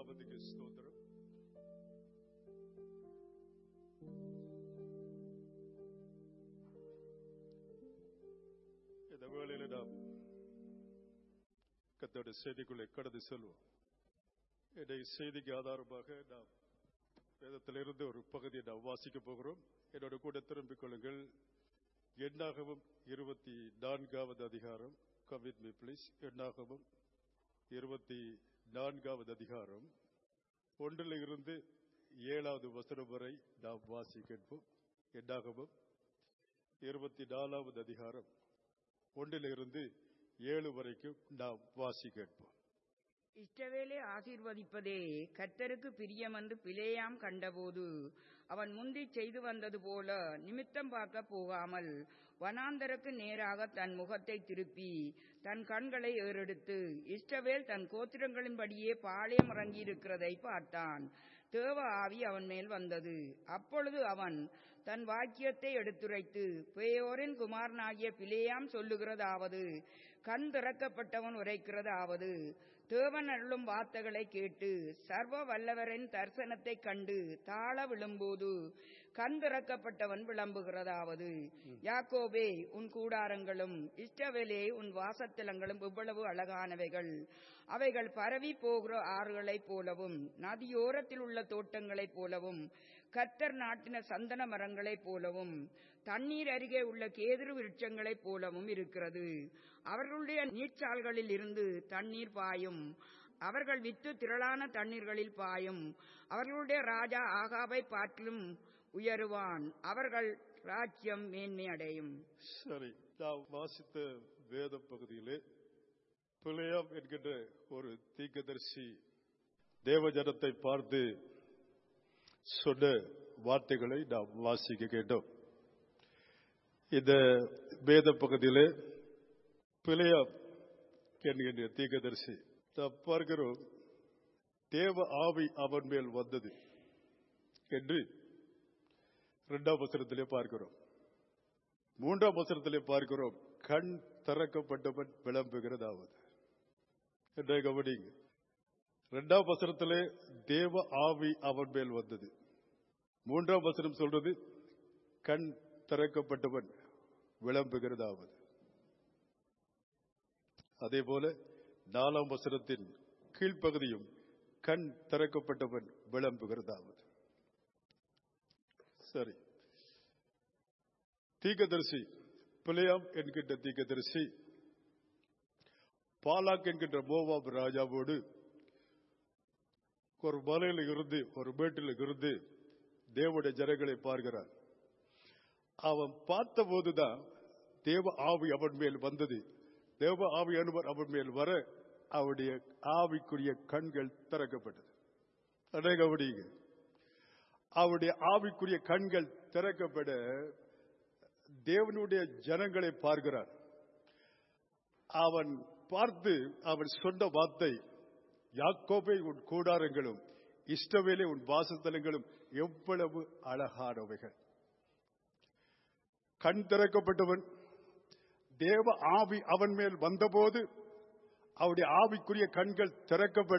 நாமத்துக்கு ஸ்தோத்திரம் இந்த வேளையில நாம் கத்தோட செய்திக்குள்ளே கடந்து செல்வோம் என்னுடைய செய்திக்கு ஆதாரமாக நாம் வேதத்திலிருந்து ஒரு பகுதியை நாம் வாசிக்க போகிறோம் என்னோட கூட திரும்பிக் கொள்ளுங்கள் எண்ணாகவும் இருபத்தி நான்காவது அதிகாரம் கவித் மீ பிளீஸ் எண்ணாகவும் இருபத்தி நான்காவது அதிகாரம் ஒன்றில் இருந்து ஏழாவது வசனம் வரை நாம் வாசிக்கின்றோம் எண்ணாகவும் இருபத்தி நாலாவது அதிகாரம் ஒன்றிலிருந்து ஏழு வரைக்கும் நாம் வாசிக்கின்றோம் இஷ்டவேலை ஆசீர்வதிப்பதே கர்த்தருக்கு பிரியமென்று பிலேயாம் கண்டபோது அவன் முந்தி செய்து வந்தது போல நிமித்தம் பார்க்க போகாமல் வனாந்தருக்கு நேராக தன் முகத்தை திருப்பி தன் கண்களை ஏறெடுத்து இஷ்டவேல் தன் கோத்திரங்களின்படியே பாளையம் இறங்கியிருக்கிறதை பார்த்தான் தேவ ஆவி அவன் மேல் வந்தது அப்பொழுது அவன் தன் வாக்கியத்தை எடுத்துரைத்து பேயோரின் குமாரனாகிய பிலேயாம் சொல்லுகிறதாவது கண் திறக்கப்பட்டவன் உரைக்கிறதாவது தேவன் அருளும் வார்த்தைகளை கேட்டு சர்வ வல்லவரின் தரிசனத்தைக் கண்டு தாழ விழும்போது கண் திறக்கப்பட்டவன் விளம்புகிறதாவது யாக்கோபே உன் கூடாரங்களும் இஷ்டவேலே உன் வாசத்தலங்களும் இவ்வளவு அழகானவைகள் அவைகள் பரவி போகிற ஆறுகளைப் போலவும் நதியோரத்தில் உள்ள தோட்டங்களைப் போலவும் கத்தர் நாட்டின சந்தன மரங்களைப் போலவும் தண்ணீர் அருகே உள்ள கேதுரு விருட்சங்களைப் போலவும் இருக்கிறது அவர்களுடைய நீர்ச்சால்களில் இருந்து தண்ணீர் பாயும் அவர்கள் வித்து திரளான தண்ணீர்களில் பாயும் அவர்களுடைய ராஜா ஆகாவை பாட்டிலும் உயருவான் அவர்கள் ராஜ்யம் மேன்மை அடையும் சரி நாம் வாசித்த வேத பகுதியிலே பிள்ளையாம் என்கின்ற ஒரு தீர்க்கதரிசி தேவஜனத்தை பார்த்து சொன்ன வார்த்தைகளை நாம் வாசிக்க கேட்டோம் இந்த வேத பகுதியிலே பிள்ளையாம் என்கின்ற தீர்க்கதரிசி நாம் பார்க்கிறோம் தேவ ஆவி அவன் மேல் வந்தது என்று இரண்டாம் வசனத்திலே பார்க்கிறோம் மூன்றாம் வசனத்திலே பார்க்கிறோம் கண் திறக்கப்பட்டவன் விளம்புகிறதாவது என்றே கவனிங்க இரண்டாம் வசனத்திலே தேவ ஆவி அவன் மேல் வந்தது மூன்றாம் வசனம் சொல்றது கண் திறக்கப்பட்டவன் விளம்புகிறதாவது அதே போல நாலாம் வசனத்தின் கீழ்ப்பகுதியும் கண் திறக்கப்பட்டவன் விளம்புகிறதாவது சரி தீக்கதரிசி பிள்ளையாம் என்கின்ற தீக்கதரிசி பாலாக் என்கின்ற மோவாப் ராஜாவோடு ஒரு மலையில் இருந்து ஒரு மேட்டில் இருந்து தேவனுடைய ஜனங்களை பார்க்கிறான் அவன் பார்த்த போதுதான் தேவ ஆவி அவன் மேல் வந்தது தேவ ஆவி அனுபர் அவன் மேல் வர அவருடைய ஆவிக்குரிய கண்கள் திறக்கப்பட்டது அடே கவனிங்க அவருடைய ஆவிக்குரிய கண்கள் திறக்கப்பட தேவனுடைய ஜனங்களை பார்க்கிறார் அவன் பார்த்து அவன் சொன்ன வார்த்தை யாக்கோபை உன் கூடாரங்களும் இஷ்டவேலே உன் வாசத்தலங்களும் எவ்வளவு அழகானவைகள் கண் திறக்கப்பட்டவன் தேவ ஆவி அவன் மேல் வந்தபோது அவருடைய ஆவிக்குரிய கண்கள் திறக்கப்பட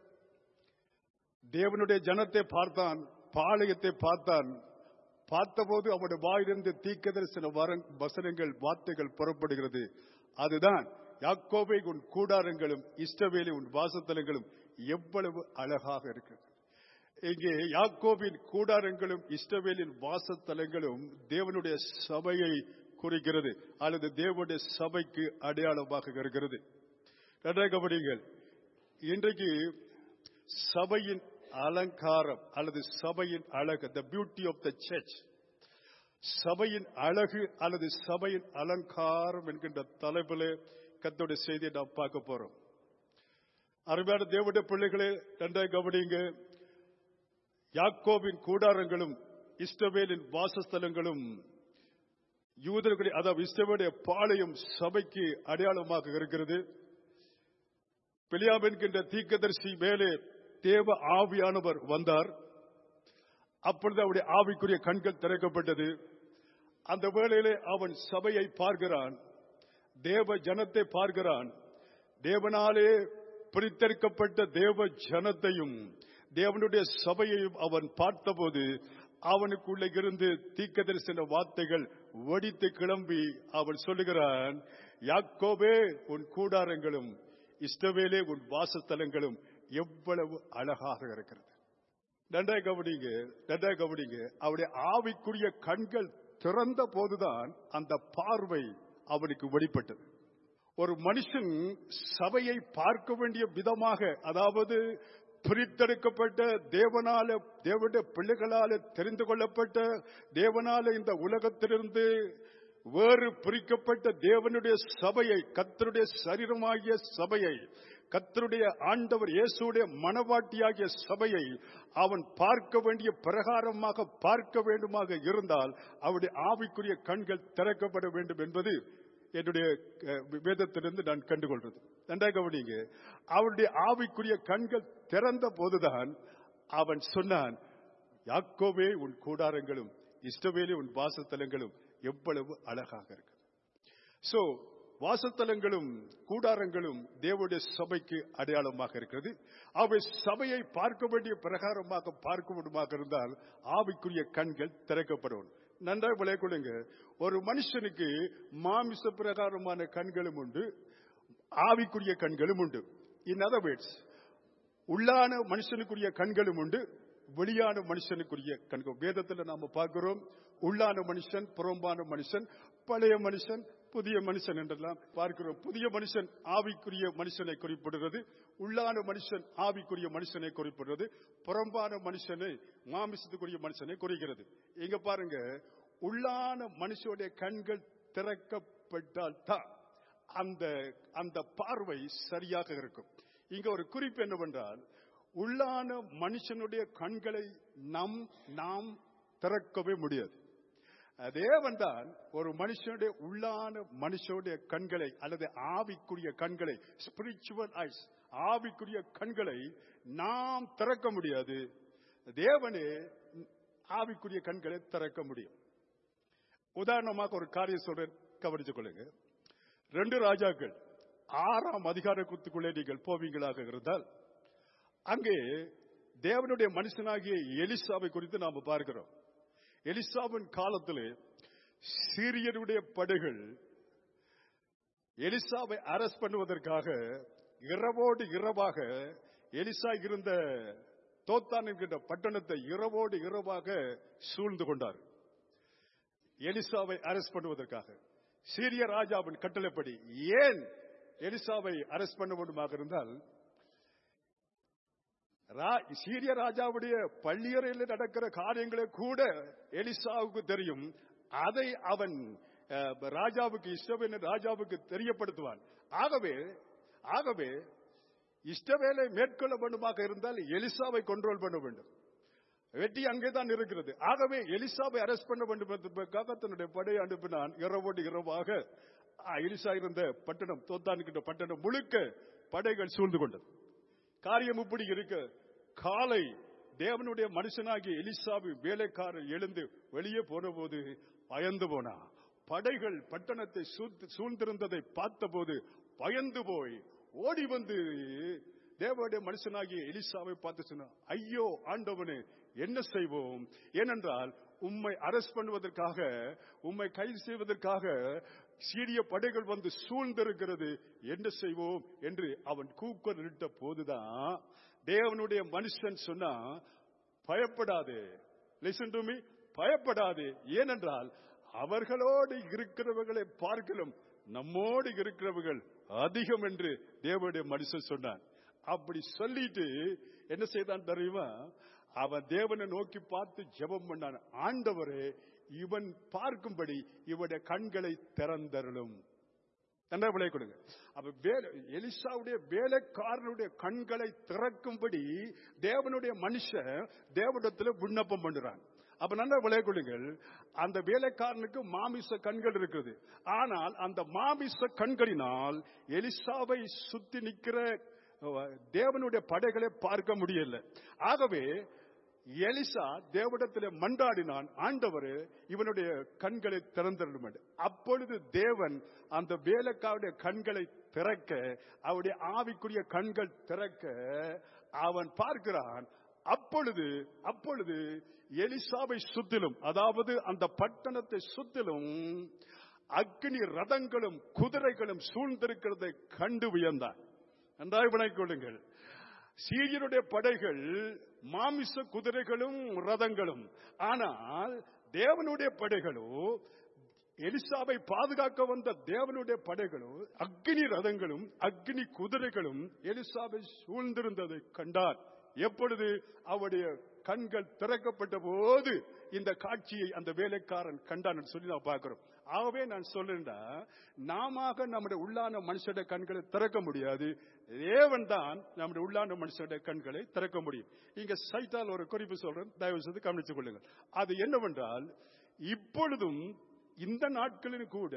தேவனுடைய ஜனத்தை பார்த்தான் பாளையத்தை பார்த்தான் பார்த்தபோது அவருடைய வாயிலிருந்து தீக்கதரிசன வசனங்கள் வார்த்தைகள் புறப்படுகிறது அதுதான் யாக்கோபை உன் கூடாரங்களும் இஷ்டவேலி உன் வாசத்தலங்களும் எவ்வளவு அழகாக இருக்கிறது இங்கே யாக்கோபின் கூடாரங்களும் இஷ்டவேலின் வாசத்தலங்களும் தேவனுடைய சபையை குறிக்கிறது அல்லது தேவனுடைய சபைக்கு அடையாளமாக இருக்கிறது நன்றாக கவனிங்கள் இன்றைக்கு சபையின் அலங்காரம் அல்லது சபையின் அழகு the beauty of the church சபையின் அழகு அல்லது சபையின் அலங்காரம் என்கின்ற தலைப்பில் கத்தோட செய்தியை நாம் பார்க்க போறோம் அருமையான தேவடைய பிள்ளைகளே நன்றாக கவனிங்க யாக்கோபின் கூடாரங்களும் இஸ்டவேலின் வாசஸ்தலங்களும் யூதர்களின் அதாவது இஸ்டவேலுடைய பாளையம் சபைக்கு அடையாளமாக இருக்கிறது பிலியாம் என்கின்ற தீக்கதரிசி மேலே தேவ ஆவியானவர் வந்தார் அப்பொழுது அவருடைய ஆவிக்குரிய கண்கள் திறக்கப்பட்டது அந்த வேளையிலே அவன் சபையை பார்க்கிறான் தேவ ஜனத்தை பார்க்கிறான் தேவனாலே பிரித்தெடுக்கப்பட்ட தேவ ஜனத்தையும் தேவனுடைய சபையையும் அவன் பார்த்தபோது அவனுக்குள்ள இருந்து தீக்க தரிசன வார்த்தைகள் வெடித்து கிளம்பி அவன் சொல்லுகிறான் யாக்கோபே உன் கூடாரங்களும் இஷ்டவேலே உன் வாசஸ்தலங்களும் எவ்வளவு அழகாக இருக்கிறது நன்றாக கவனிங்க நன்றாக கவனிங்க அவருடைய ஆவிக்குரிய கண்கள் திறந்த போதுதான் அந்த பார்வை அவனுக்கு வெளிப்பட்டது ஒரு மனுஷன் சபையை பார்க்க வேண்டிய விதமாக அதாவது பிரித்தெடுக்கப்பட்ட தேவனால தேவனுடைய பிள்ளைகளால தெரிந்து கொள்ளப்பட்ட தேவனால இந்த உலகத்திலிருந்து வேறு பிரிக்கப்பட்ட தேவனுடைய சபையை கத்தருடைய சரீரமாகிய சபையை கத்தருடைய ஆண்டவர் இயேசுடைய மனவாட்டியாகிய சபையை அவன் பார்க்க வேண்டிய பிரகாரமாக பார்க்க வேண்டுமாக இருந்தால் அவருடைய ஆவிக்குரிய கண்கள் திறக்கப்பட வேண்டும் என்பது என்னுடைய அஹ், வேதத்திலிருந்து நான் கண்டுகொள்றது நன்றாக கவனிங்க அவருடைய ஆவிக்குரிய கண்கள் திறந்த போதுதான் அவன் சொன்னான் யாக்கோவே உன் கூடாரங்களும் இஷ்டவேலே உன் வாசத்தலங்களும் எவ்வளவு அழகாக இருக்கு சோ வாசத்தலங்களும் கூடாரங்களும் தேவனுடைய சபைக்கு அடையாளமாக இருக்கிறது அவை சபையை பார்க்க வேண்டிய பிரகாரமாக பார்க்க முடியுமாக இருந்தால் ஆவிக்குரிய கண்கள் திறக்கப்படும் நன்றாக விளையாடுங்க ஒரு மனுஷனுக்கு மாமிச பிரகாரமான கண்களும் உண்டு ஆவிக்குரிய கண்களும் உண்டு இன் அதர் வேர்ட்ஸ் உள்ளான மனுஷனுக்குரிய கண்களும் உண்டு வெளியான மனுஷனுக்குரிய கண்கள் வேதத்துல நாம பார்க்கிறோம் உள்ளான மனுஷன் புறம்பான மனுஷன் பழைய மனுஷன் புதிய மனுஷன் என்றெல்லாம் பார்க்கிறோம் புதிய மனுஷன் ஆவிக்குரிய மனுஷனை குறிப்பிடுறது உள்ளான மனுஷன் ஆவிக்குரிய மனுஷனை குறிப்பிடுறது புறம்பான மனுஷனை மாமிசத்துக்குரிய மனுஷனை குறிக்கிறது இங்க பாருங்க உள்ளான மனுஷனுடைய கண்கள் திறக்கப்பட்டால் தான் அந்த அந்த பார்வை சரியாக இருக்கும் இங்க ஒரு குறிப்பு என்னவென்றால் உள்ளான மனுஷனுடைய கண்களை நம் நாம் திறக்கவே முடியாது தேவன் தான் ஒரு மனுஷனுடைய உள்ளான மனுஷனுடைய கண்களை அல்லது ஆவிக்குரிய கண்களை ஸ்பிரிச்சுவல் ஐஸ் ஆவிக்குரிய கண்களை நாம் திறக்க முடியாது தேவனே ஆவிக்குரிய கண்களை திறக்க முடியும் உதாரணமாக ஒரு காரியம் சொல்றேன் கவனித்துக் கொள்ளுங்க ரெண்டு ராஜாக்கள் ஆறாம் அதிகாரத்துக்குள்ளே நீங்கள் போவீங்களாக இருந்தால் அங்கே தேவனுடைய மனுஷனாகிய எலிசாவை குறித்து நாம பார்க்கிறோம் எலிசாவின் காலத்திலே சீரியருடைய படைகள் எலிசாவை அரஸ்ட் பண்ணுவதற்காக இரவோடு இரவாக எலிசா இருந்த தோத்தான் என்கின்ற பட்டணத்தை இரவோடு இரவாக சூழ்ந்து கொண்டார் எலிசாவை அரஸ்ட் பண்ணுவதற்காக சீரிய ராஜாவின் கட்டளைப்படி ஏன் எலிசாவை அரஸ்ட் பண்ண வேண்டுமாக இருந்தால் ரா- சீரிய ராஜாவுடைய பள்ளியறையில் நடக்கிற காரியங்களை கூட எலிசாவுக்கு தெரியும் அதை அவன் அஹ், ராஜாவுக்கு இஷ்டவேல ராஜாவுக்கு தெரியப்படுத்துவான் ஆகவே ஆகவே இஷ்டவேலை மேற்கொள்ள வேண்டுமாக இருந்தால் எலிசாவை கண்ட்ரோல் பண்ண வேண்டும் வெட்டி அங்கேதான் இருக்கிறது ஆகவே எலிசாவை அரெஸ்ட் பண்ண வேண்டும் என்பதற்காக தன்னுடைய படையை அனுப்பினான் இரவோடு இரவாக ஆ, எலிசா இருந்த பட்டணம் தோத்தானுக்கின்ற பட்டணம் முழுக்க படைகள் சூழ்ந்து கொண்டது காரியம் இப்படி இருக்க காலை தேவனுடைய மனுஷனாகிய எலிசாவு வேலைக்காரர் எழுந்து வெளியே போன போது பயந்து போனா படைகள் பட்டணத்தை சூழ்ந்து- சூழ்ந்திருந்ததை பார்த்தபோது பயந்து போய் ஓடி வந்து தேவனுடைய மனுஷனாகிய எலிசாவை பார்த்து சொன்னா ஐயோ ஆண்டவனே என்ன செய்வோம் ஏனென்றால் உம்மை அரெஸ்ட் பண்ணுவதற்காக உம்மை கைது செய்வதற்காக சீரிய படைகள் வந்து சூழ்ந்திருக்கிறது என்ன செய்வோம் என்று அவன் கூக்குரலிட்ட போதுதான் தேவனுடைய மனுஷன் சொன்னா பயப்படாதே லிசன் டு மீ பயப்படாதே ஏனென்றால் அவர்களோடு இருக்கிறவர்களை பார்க்கலும் நம்மோடு இருக்கிறவர்கள் அதிகம் என்று தேவனுடைய மனுஷன் சொன்னான் அப்படி சொல்லிட்டு என்ன செய்தான் தெரியுமா அவன் தேவனை நோக்கி பார்த்து ஜெபம் பண்ணான் ஆண்டவரே இவன் பார்க்கும்படி இவனுடைய கண்களை திறந்தருளும் என்ன விளை கொடுங்க அப்ப வேலை எலிசாவுடைய வேலைக்காரனுடைய கண்களை திறக்கும்படி தேவனுடைய மனுஷன் தேவனிடத்துல விண்ணப்பம் பண்ணுறான் அப்ப நல்லா விளை கொடுங்கள் அந்த வேலைக்காரனுக்கு மாமிச கண்கள் இருக்குது ஆனால் அந்த மாமிச கண்களினால் எலிசாவை சுத்தி நிக்கிற அஹ், தேவனுடைய படைகளை பார்க்க முடியல ஆகவே எலிசா தேவடத்திலே மண்டாடினான் ஆண்டவர் இவனுடைய கண்களை திறந்திடும் என்று அப்பொழுது தேவன் அந்த வேலைக்காவுடைய கண்களை திறக்க அவருடைய ஆவிக்குரிய கண்கள் திறக்க அவன் பார்க்கிறான் அப்பொழுது அப்பொழுது எலிசாவை சுத்திலும் அதாவது அந்த பட்டணத்தை சுத்திலும் அக்னி ரதங்களும் குதிரைகளும் சூழ்ந்திருக்கிறதை கண்டு வியந்தான் நன்றாக விளங்கிக் கொள்ளுங்கள் சீரியனுடைய படைகள் மாமிச குதிரைகளும் ரதங்களும் ஆனால் தேவனுடைய படைகளோ எலிசாவை பாதுகாக்க வந்த தேவனுடைய படைகளோ அக்னி ரதங்களும் அக்னி குதிரைகளும் எலிசாவை சூழ்ந்திருந்ததை கண்டார் எப்பொழுது அவருடைய கண்கள் திறக்கப்பட்ட போது இந்த காட்சியை அந்த வேலைக்காரன் கண்டான் சொல்லி நான் பார்க்கிறோம் ஆகவே நான் சொல்லுண்டா நாம நம்முடைய உள்ளான மனுஷனுடைய கண்களை திறக்க முடியாது தேவன் தான் நம்முடைய உள்ளான மனுஷனுடைய கண்களை திறக்க முடியும் இங்க சைட்டால் ஒரு குறிப்பு சொல்றேன் தயவு செய்து கவனித்துக் கொள்ளுங்கள் அது என்னவென்றால் இப்பொழுதும் இந்த நாட்களிலும் கூட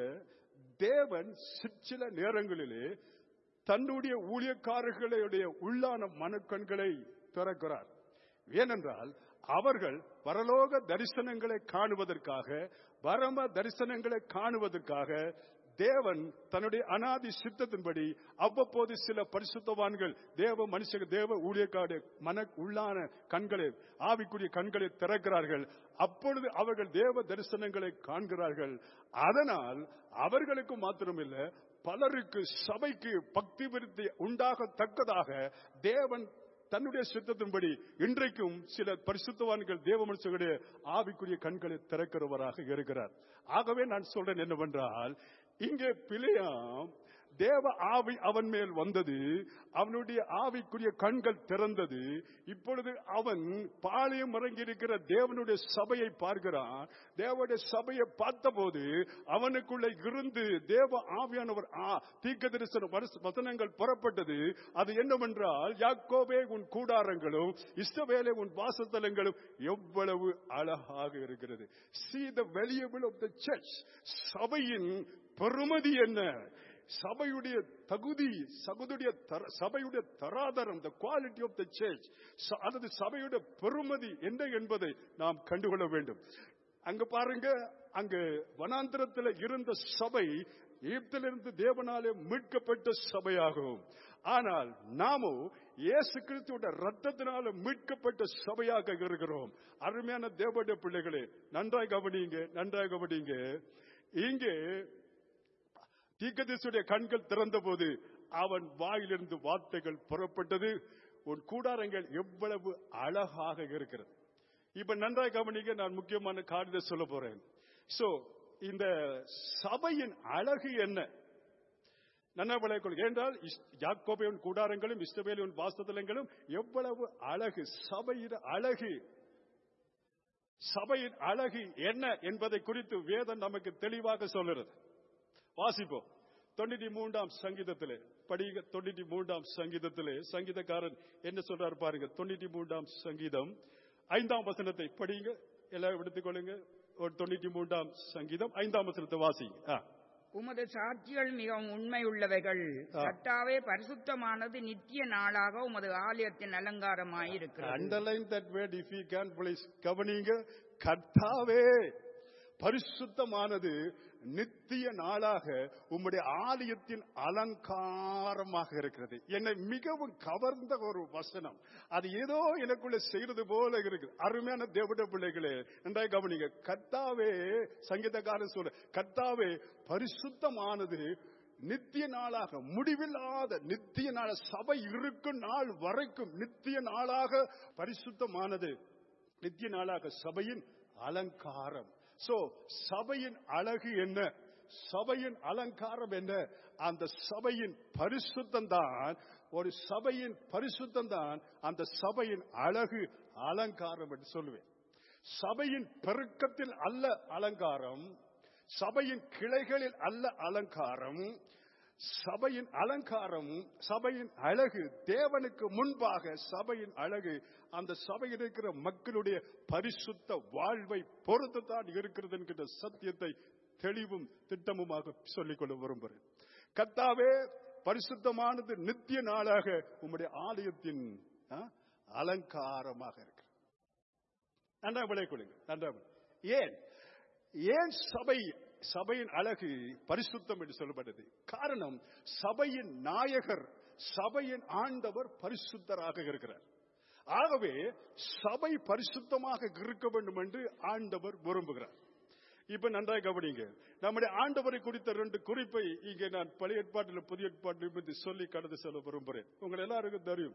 தேவன் சிற்சில நேரங்களிலே தன்னுடைய ஊழியக்காரர்களுடைய உள்ளான மனக்கண்களை திறக்கிறார் ஏனென்றால் அவர்கள் பரலோக தரிசனங்களை காணுவதற்காக பரம தரிசனங்களை காணுவதற்காக தேவன் தன்னுடைய அனாதி சித்தத்தின்படி அவ்வப்போது சில பரிசுத்தவான்கள் தேவ மனுஷக தேவ ஊழியக்காடு மன உள்ளான கண்களை ஆவிக்குரிய கண்களை திறக்கிறார்கள் அப்பொழுது அவர்கள் தேவ தரிசனங்களை காண்கிறார்கள் அதனால் அவர்களுக்கு மாத்திரமில்ல பலருக்கு சபைக்கு பக்தி விருத்தி உண்டாகத்தக்கதாக தேவன் தன்னுடைய சித்தத்தின்படி இன்றைக்கும் சில பரிசுத்தவான்கள் தேவ மனுஷர்களுடைய ஆவிக்குரிய கண்களை திறக்கிறவராக இருக்கிறார் ஆகவே நான் சொல்றேன் என்னவென்றால் இங்கே பிழையாம் தேவ ஆவி அவன் மேல் வந்தது அவனுடைய ஆவிக்குரிய கண்கள் திறந்தது இப்பொழுது அவன் பாளையம் இறங்கி இருக்கிற தேவனுடைய சபையை பார்க்கிறான் தேவனுடைய சபையை பார்த்தபோது அவனுக்குள்ள இருந்து தேவ ஆவியானவர் தீக்க தரிசன வசனங்கள் புறப்பட்டது அது என்னவென்றால் யாக்கோபே உன் கூடாரங்களும் இஷ்டவேலே உன் வாசத்தலங்களும் எவ்வளவு அழகாக இருக்கிறது see the valuable of the church சபையின் பெருமதி என்ன சபையுடைய தகுதி சகுதுடைய சபையுடைய தராதரம் the quality of the church அல்லது சபையுடைய பெருமதி என்ன என்பதை நாம் கண்டுகொள்ள வேண்டும் அங்க பாருங்க அங்க வனாந்திரத்தில் இருந்த சபை ஈப்திலிருந்து தேவனாலே மீட்கப்பட்ட சபையாகும் ஆனால் நாமோ இயேசு கிறிஸ்துவோட ரத்தத்தினால மீட்கப்பட்ட சபையாக இருக்கிறோம் அருமையான தேவடைய பிள்ளைகளே நன்றாய் கவனிங்க நன்றாய் கவனிங்க இங்கே தீக்கதேசுடைய கண்கள் திறந்த போது அவன் வாயிலிருந்து வார்த்தைகள் புறப்பட்டது உன் கூடாரங்கள் எவ்வளவு அழகாக இருக்கிறது இப்ப நன்றாய் கவனிக்க நான் முக்கியமான காரியத்தை சொல்ல போறேன் சோ இந்த சபையின் அழகு என்ன நன்னா விளைக்கொள் என்றால் யாக்கோபையின் கூடாரங்களும் இஷ்டவேலியின் வாசத்தலங்களும் எவ்வளவு அழகு சபையின் அழகு சபையின் அழகு என்ன என்பதை குறித்து வேதம் நமக்கு தெளிவாக சொல்லுறது வாசிப்போம் தொண்ணூத்தி மூன்றாம் சங்கீதத்திலே படிங்க தொண்ணூத்தி மூன்றாம் சங்கீதத்திலே சங்கீதக்காரன் என்ன சொல்றாரு பாருங்க தொண்ணூத்தி மூன்றாம் சங்கீதம் ஐந்தாம் வசனத்தை படிங்க எல்லாம் எடுத்துக்கொள்ளுங்க ஒரு தொண்ணூத்தி மூன்றாம் சங்கீதம் ஐந்தாம் வசனத்தை வாசிங்க உமது சாட்சிகள் மிகவும் உண்மையுள்ளவைகள் கட்டாவே பரிசுத்தமானது நித்திய நாளாக உமது ஆலயத்தின் அலங்காரமாயிருக்கிறது underline that word if you can please கவனிங்க கட்டாவே பரிசுத்தமானது நித்திய நாளாக உம்முடைய ஆலயத்தின் அலங்காரமாக இருக்கிறது என்னை மிகவும் கவர்ந்த ஒரு வசனம் அது ஏதோ எனக்குள்ள செய்யறது போல இருக்கு அருமையான தேவட பிள்ளைகளே நன்றாய் கவனிங்க கத்தாவே சங்கீதக்காரன் சொல்ல கத்தாவே பரிசுத்தமானது நித்திய நாளாக முடிவில்லாத நித்திய நாள சபை இருக்கும் நாள் வரைக்கும் நித்திய நாளாக பரிசுத்தமானது நித்திய நாளாக சபையின் அலங்காரம் சோ சபையின் அழகு என்ன சபையின் அலங்காரம் என்ன அந்த சபையின் பரிசுத்தம் தான் ஒரு சபையின் பரிசுத்தம் தான் அந்த சபையின் அழகு அலங்காரம் என்று சொல்லுவேன் சபையின் பெருக்கத்தில் அல்ல அலங்காரம் சபையின் கிளைகளில் அல்ல அலங்காரம் சபையின் அலங்காரம் சபையின் அழகு தேவனுக்கு முன்பாக சபையின் அழகு அந்த சபையில் இருக்கிற மக்களுடைய பரிசுத்த வாழ்வை பொறுத்துத்தான் இருக்கிறது என்கிற சத்தியத்தை தெளிவும் திட்டமுமாக சொல்லிக்கொள்ள விரும்புகிறேன் கத்தாவே பரிசுத்தமானது நித்திய நாளாக உம்முடைய ஆலயத்தின் அலங்காரமாக இருக்கு நன்றா விளை கொடுங்க நன்றா விளை. ஏன் ஏன் சபை சபையின் அழகு பரிசுத்தம் என்று சொல்லப்பட்டது காரணம் சபையின் நாயகர் சபையின் ஆண்டவர் பரிசுத்தராக இருக்கிறார் ஆகவே சபை பரிசுத்தமாக இருக்க வேண்டும் என்று ஆண்டவர் விரும்புகிறார் இப்ப நன்றாக கவனிங்க நம்முடைய ஆண்டவரை குறித்த ரெண்டு குறிப்பை இங்கே நான் பழைய ஏற்பாட்டில் புதிய ஏற்பாட்டில் பற்றி சொல்லி கடந்து செல்ல விரும்புகிறேன் உங்கள் எல்லாருக்கும் தெரியும்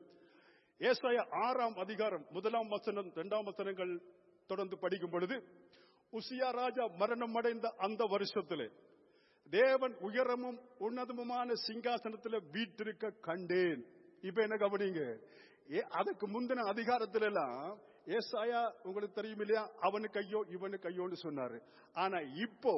ஏசாயா ஆறாம் அதிகாரம் முதலாம் வசனம் இரண்டாம் வசனங்கள் தொடர்ந்து படிக்கும் பொழுது உசியா ராஜா மரணம் அடைந்த அந்த வருஷத்திலே தேவன் உயரமும் உன்னதமுமான சிங்காசனத்தில் வீட்டிருக்க கண்டேன் இப்ப என்ன கவனிங்க ஏ, அதுக்கு முந்தின அதிகாரத்துல எல்லாம் ஏசாயா உங்களுக்கு தெரியும் இல்லையா அவனுக்கு ஐயோ இவனுக்கு ஐயோன்னு சொன்னாரு ஆனா இப்போ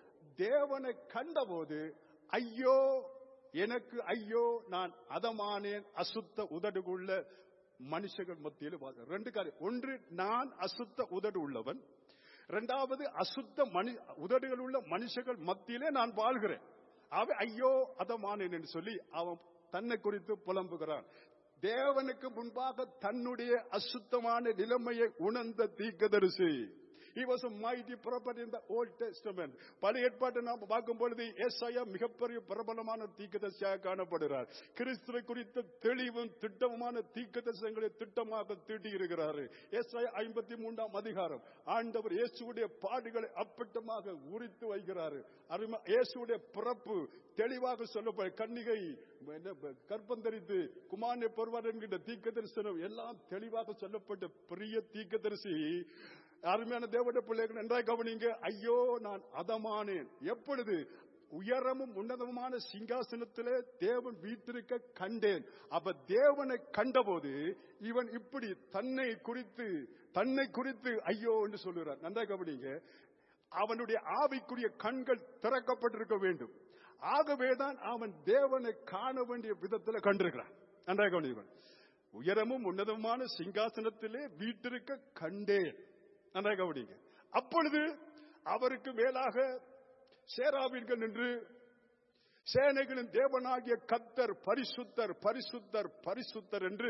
தேவனை கண்டபோது ஐயோ எனக்கு ஐயோ நான் அதமானேன் அசுத்த உதடுகுள்ள மனுஷர்கள் மத்தியில் வாழ்கிறேன். ரெண்டு காரியம் ஒன்று நான் அசுத்த உதடு உள்ளவன் இரண்டாவது அசுத்த மனு உதடுகள் உள்ள மனுஷர்கள் மத்தியிலே நான் வாழ்கிறேன் அவன் ஐயோ அதமானேன் என்று சொல்லி அவன் தன்னை குறித்து புலம்புகிறான் தேவனுக்கு முன்பாக தன்னுடைய அசுத்தமான நிலைமையை உணர்ந்த தீர்க்கதரிசி He was a mighty prophet in the Old Testament. பழைய ஏற்பாட்டை நாம் பார்க்கும் பொழுது ஏசாயா மிகப்பெரிய பிரபலமான தீர்க்கதரிசியாக காணப்படுகிறார் கிறிஸ்துவை குறித்த தெளிவும் திட்டமுமான தீர்க்கதரிசனங்களை திட்டமாக தீட்டியிருக்கிறார் ஏசாயா ஐம்பத்தி மூன்றாம் அதிகாரம் ஆண்டவர் இயேசுடைய பாடுகளை அப்பட்டமாக உரித்து வைக்கிறார் அருமை இயேசுடைய பிறப்பு தெளிவாக சொல்லப்பட கன்னிகை என்ன, கற்பந்தரித்து குமாரனை பெறுவார் என்கின்ற தீர்க்க தரிசனம் எல்லாம் தெளிவாக சொல்லப்பட்ட பெரிய தீர்க்க தரிசி அருமையான தேவட பிள்ளைகள் நன்றாய் கவனிங்க ஐயோ நான் அதமானேன் எப்பொழுது உயரமும் உன்னதமான சிங்காசனத்திலே தேவன் வீட்டிருக்க கண்டேன் அப்ப தேவனை கண்டபோது இவன் இப்படி தன்னை குறித்து தன்னை குறித்து ஐயோ என்று சொல்லுகிறார் நன்றாய் கவனிங்க அவனுடைய ஆவிக்குரிய கண்கள் திறக்கப்பட்டிருக்க வேண்டும் ஆகவேதான் அவன் தேவனை காண வேண்டிய விதத்தில் கண்டிருக்கிறான் நன்றாக கவனிவன் உயரமும் உன்னதமான சிங்காசனத்திலே வீட்டிருக்க கண்டேன் நன்றாக கவனிங்க அப்பொழுது அவருக்கு மேலாக சேராவீர்கள் நின்று சேனைகளின் தேவனாகிய கத்தர் பரிசுத்தர் பரிசுத்தர் பரிசுத்தர் என்று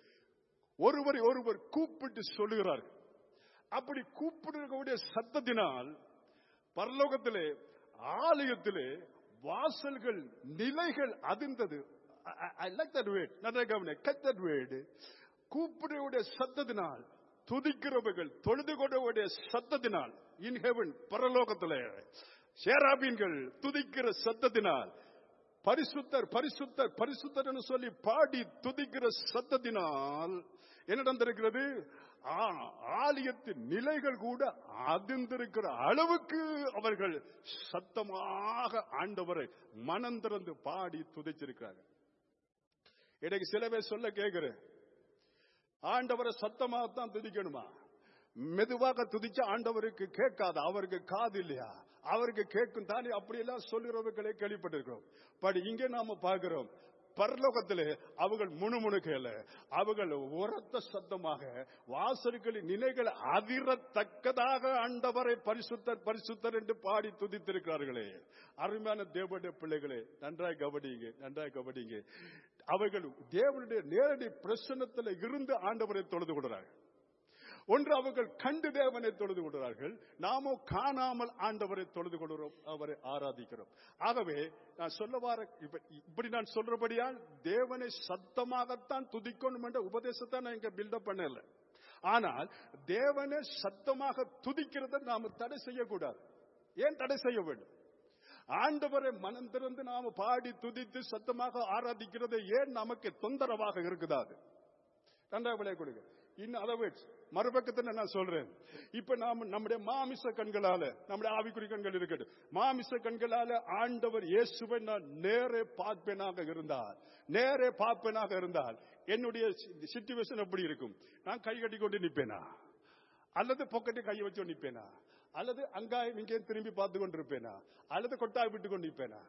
ஒருவரை ஒருவர் கூப்பிட்டு சொல்லுகிறார்கள் அப்படி கூப்பிடுறக்கூடிய சத்தத்தினால் பரலோகத்திலே ஆலயத்திலே வாசல்கள் நிலைகள் அதிர்ந்தது ஐ லைக் தட் வேர்ட் நல்ல கவனி கட் தட் வேர்டு கூப்பிடுடைய சத்தத்தினால் துதிக்கிறவர்கள் தொழுது கொண்டவுடைய சத்தத்தினால் இன் ஹெவன் பரலோகத்திலே சேராபீன்கள் துதிக்கிற சத்தத்தினால் பரிசுத்தர் பரிசுத்தர் பரிசுத்தர் என்று சொல்லி பாடி துதிக்கிற சத்தத்தினால் என்ன நடந்திருக்கிறது ஆ- ஆலயத்தின் நிலைகள் கூட அதிர்ந்திருக்கிற அளவுக்கு அவர்கள் சத்தமாக ஆண்டவரை மனம் திறந்து பாடி துதிச்சிருக்கிறார்கள் இன்னைக்கு சில பேர் சொல்ல கேட்கிறேன் ஆண்டவரை சத்தமாகத்தான் துதிக்கணுமா மெதுவாக துதிச்சா ஆண்டவருக்கு கேட்காது அவருக்கு காது இல்லையா அவருக்கு கேட்கும் தானே அப்படியெல்லாம் சொல்லுறவர்களை கேள்விப்பட்டிருக்கிறோம் பட் இங்கே நாம பார்க்கிறோம் பரலோகத்திலே அவர்கள் முணுமுணுக்கல அவர்கள் உரத்த சத்தமாக வாசல்களின் நிலைகள் அதிரத்தக்கதாக ஆண்டவரை பரிசுத்தர் பரிசுத்தர் என்று பாடி துதித்திருக்கிறார்களே அருமையான தேவனுடைய பிள்ளைகளே நன்றாய் கவனிங்க நன்றாய் கவனிங்க அவர்கள் தேவனுடைய நேரடி பிரசன்னத்தில் இருந்து ஆண்டவரை தொழுது கொள்கிறார்கள் ஒன்று அவர்கள் கண்டு தேவனை தொழுது கொள்கிறார்கள் நாமோ காணாமல் ஆண்டவரை தொழுது கொள்கிறோம் அவரை ஆராதிக்கிறோம் ஆகவே நான் சொல்ல வார இப்ப- இப்படி நான் சொல்றபடியால் தேவனை சத்தமாகத்தான் துதிக்கணும் என்ற உபதேசத்தை நான் இங்க பில்டப் பண்ணல ஆனால் தேவனை சத்தமாக துதிக்கிறதை நாம தடை செய்யக்கூடாது ஏன் தடை செய்ய வேண்டும் ஆண்டவரை மனம் திறந்து நாம பாடி துதித்து சத்தமாக ஆராதிக்கிறது ஏன் நமக்கு தொந்தரவாக இருக்குதா அது ரெண்டாவது விலை கொடுங்க இன்னும் அதை மறுபக்கத்துல நான் சொல்றேன் இப்ப நாம நம்முடைய மாமிச கண்களால நம்முடைய ஆவிக்குறி கண்கள் இருக்கட்டும் மாமிச கண்களால ஆண்டவர் இயேசுவை நான் நேரே பார்ப்பேனாக இருந்தால் நேரே பார்ப்பேனாக இருந்தால் என்னுடைய சிச்சுவேஷன் எப்படி இருக்கும் நான் கை கட்டி கொண்டு நிப்பேனா அல்லது பொக்கெட்டு கையை வச்சு நிப்பேனா அல்லது அங்காயம் இங்கே திரும்பி பார்த்து கொண்டிருப்பேனா அல்லது கொட்டாய் விட்டு கொண்டு நிப்பேனா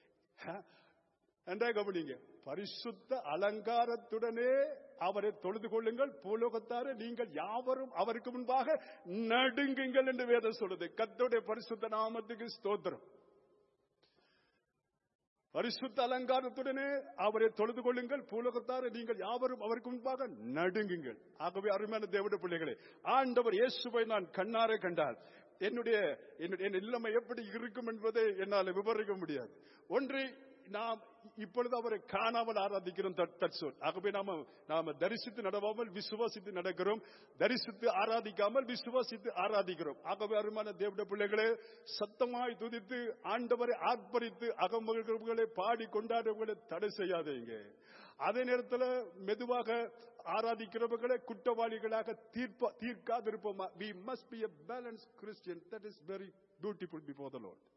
நன்றாக கவனிங்க பரிசுத்த அலங்காரத்துடனே அவரை தொழுது கொள்ளுங்கள் பூலோகத்தார நீங்கள் யாவரும் அவருக்கு முன்பாக நடுங்குங்கள் என்று வேதம் சொல்லுது கத்தோடைய பரிசுத்த நாமத்துக்கு ஸ்தோத்திரம் பரிசுத்த அலங்காரத்துடனே அவரை தொழுது கொள்ளுங்கள் பூலகத்தார நீங்கள் யாவரும் அவருக்கு முன்பாக நடுங்குங்கள் ஆகவே அருமையான தேவட பிள்ளைகளே ஆண்டவர் இயேசுவை நான் கண்ணார கண்டால் என்னுடைய என்னுடைய என் நிலைமை எப்படி இருக்கும் என்பதை என்னால் விவரிக்க முடியாது ஒன்று நாம் இப்பொழுது அவரை காணாமல் ஆராதிக்கிறோம் தட்- that's all. ஆகவே நாம நாம தரிசித்து நடவாமல் விசுவாசித்து நடக்கிறோம் தரிசித்து ஆராதிக்காமல் விசுவாசித்து ஆராதிக்கிறோம் ஆகவே அருமான தேவட பிள்ளைகளே சத்தமாய் துதித்து ஆண்டவரை ஆர்ப்பரித்து அகமகளை பாடி கொண்டாடுவங்களை தடை செய்யாதீங்க அதே நேரத்தில் மெதுவாக ஆராதிக்கிறவர்களை குற்றவாளிகளாக தீர்ப்ப தீர்க்காதிருப்போமா we must be a balanced christian that is very beautiful before the lord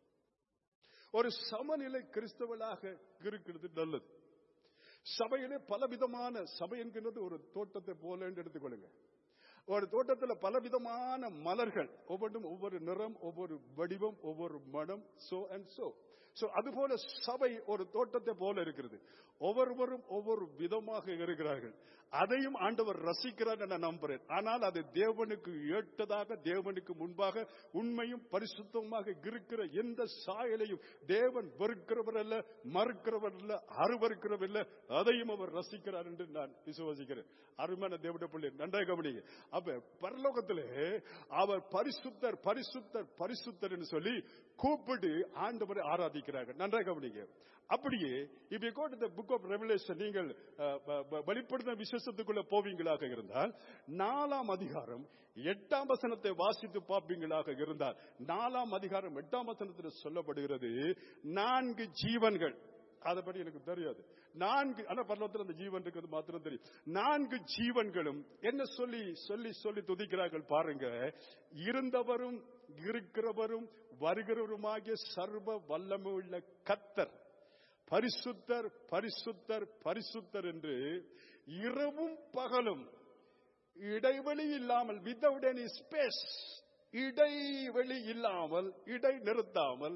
ஒரு சமநிலை கிறிஸ்தவனாக இருக்கிறது நல்லது சபையிலே பலவிதமான சபை என்கிறது ஒரு தோட்டத்தை போல என்று எடுத்துக்கொள்ளுங்க ஒரு தோட்டத்துல பலவிதமான மலர்கள் ஒவ்வொன்றும் ஒவ்வொரு நிறம் ஒவ்வொரு வடிவம் ஒவ்வொரு மனம் சோ அண்ட் சோ சோ அதுபோல சபை ஒரு தோட்டத்தை போல இருக்கிறது ஒவ்வொருவரும் ஒவ்வொரு விதமாக இருக்கிறார்கள் அதையும் ஆண்டவர் ரசிக்கிறார் என நம்புறேன் ஆனால் அது தேவனுக்கு ஏற்றதாக தேவனுக்கு முன்பாக உண்மையும் பரிசுத்தமாக இருக்கிற எந்த சாயலையும் தேவன் வெறுக்கிறவர் அல்ல மறுக்கிறவர் அல்ல அருவருக்கிறவர் அல்ல அதையும் அவர் ரசிக்கிறார் என்று நான் விசுவாசிக்கிறேன் அருமையான தேவட பிள்ளை நன்றாக கவனிங்க அப்ப பரலோகத்திலே அவர் பரிசுத்தர் பரிசுத்தர் பரிசுத்தர் என்று சொல்லி கூப்பிட்டு ஆண்டவரை ஆராதிக்கிறார்கள் நன்றாக கவனிங்க அப்படியே இப்ப go to the book of revelation நீங்கள் அஹ், ப- ப- வெளிப்படுத்தின விசேஷத்துக்குள்ள போவீங்களாக இருந்தால் நாலாம் அதிகாரம் எட்டாம் வசனத்தை வாசித்து பார்ப்பீங்களாக இருந்தால் நாலாம் அதிகாரம் எட்டாம் வசனத்தில் சொல்லப்படுகிறது நான்கு ஜீவன்கள் அதை பற்றி எனக்கு தெரியாது நான்கு ஆனா பரலோகத்தில் அந்த ஜீவன் இருக்கிறது மாத்திரம் தெரியும் நான்கு ஜீவன்களும் என்ன சொல்லி சொல்லி சொல்லி துதிக்கிறார்கள் பாருங்க இருந்தவரும் இருக்கிறவரும் வருகிறவருமாகிய சர்வ வல்லமுள்ள கத்தர் பரிசுத்தர் பரிசுத்தர் பரிசுத்தர் என்று இரவும் பகலும் இடைவெளி இல்லாமல் வித்தவுட் எனி ஸ்பேஸ் இடைவெளி இல்லாமல் இடை நிறுத்தாமல்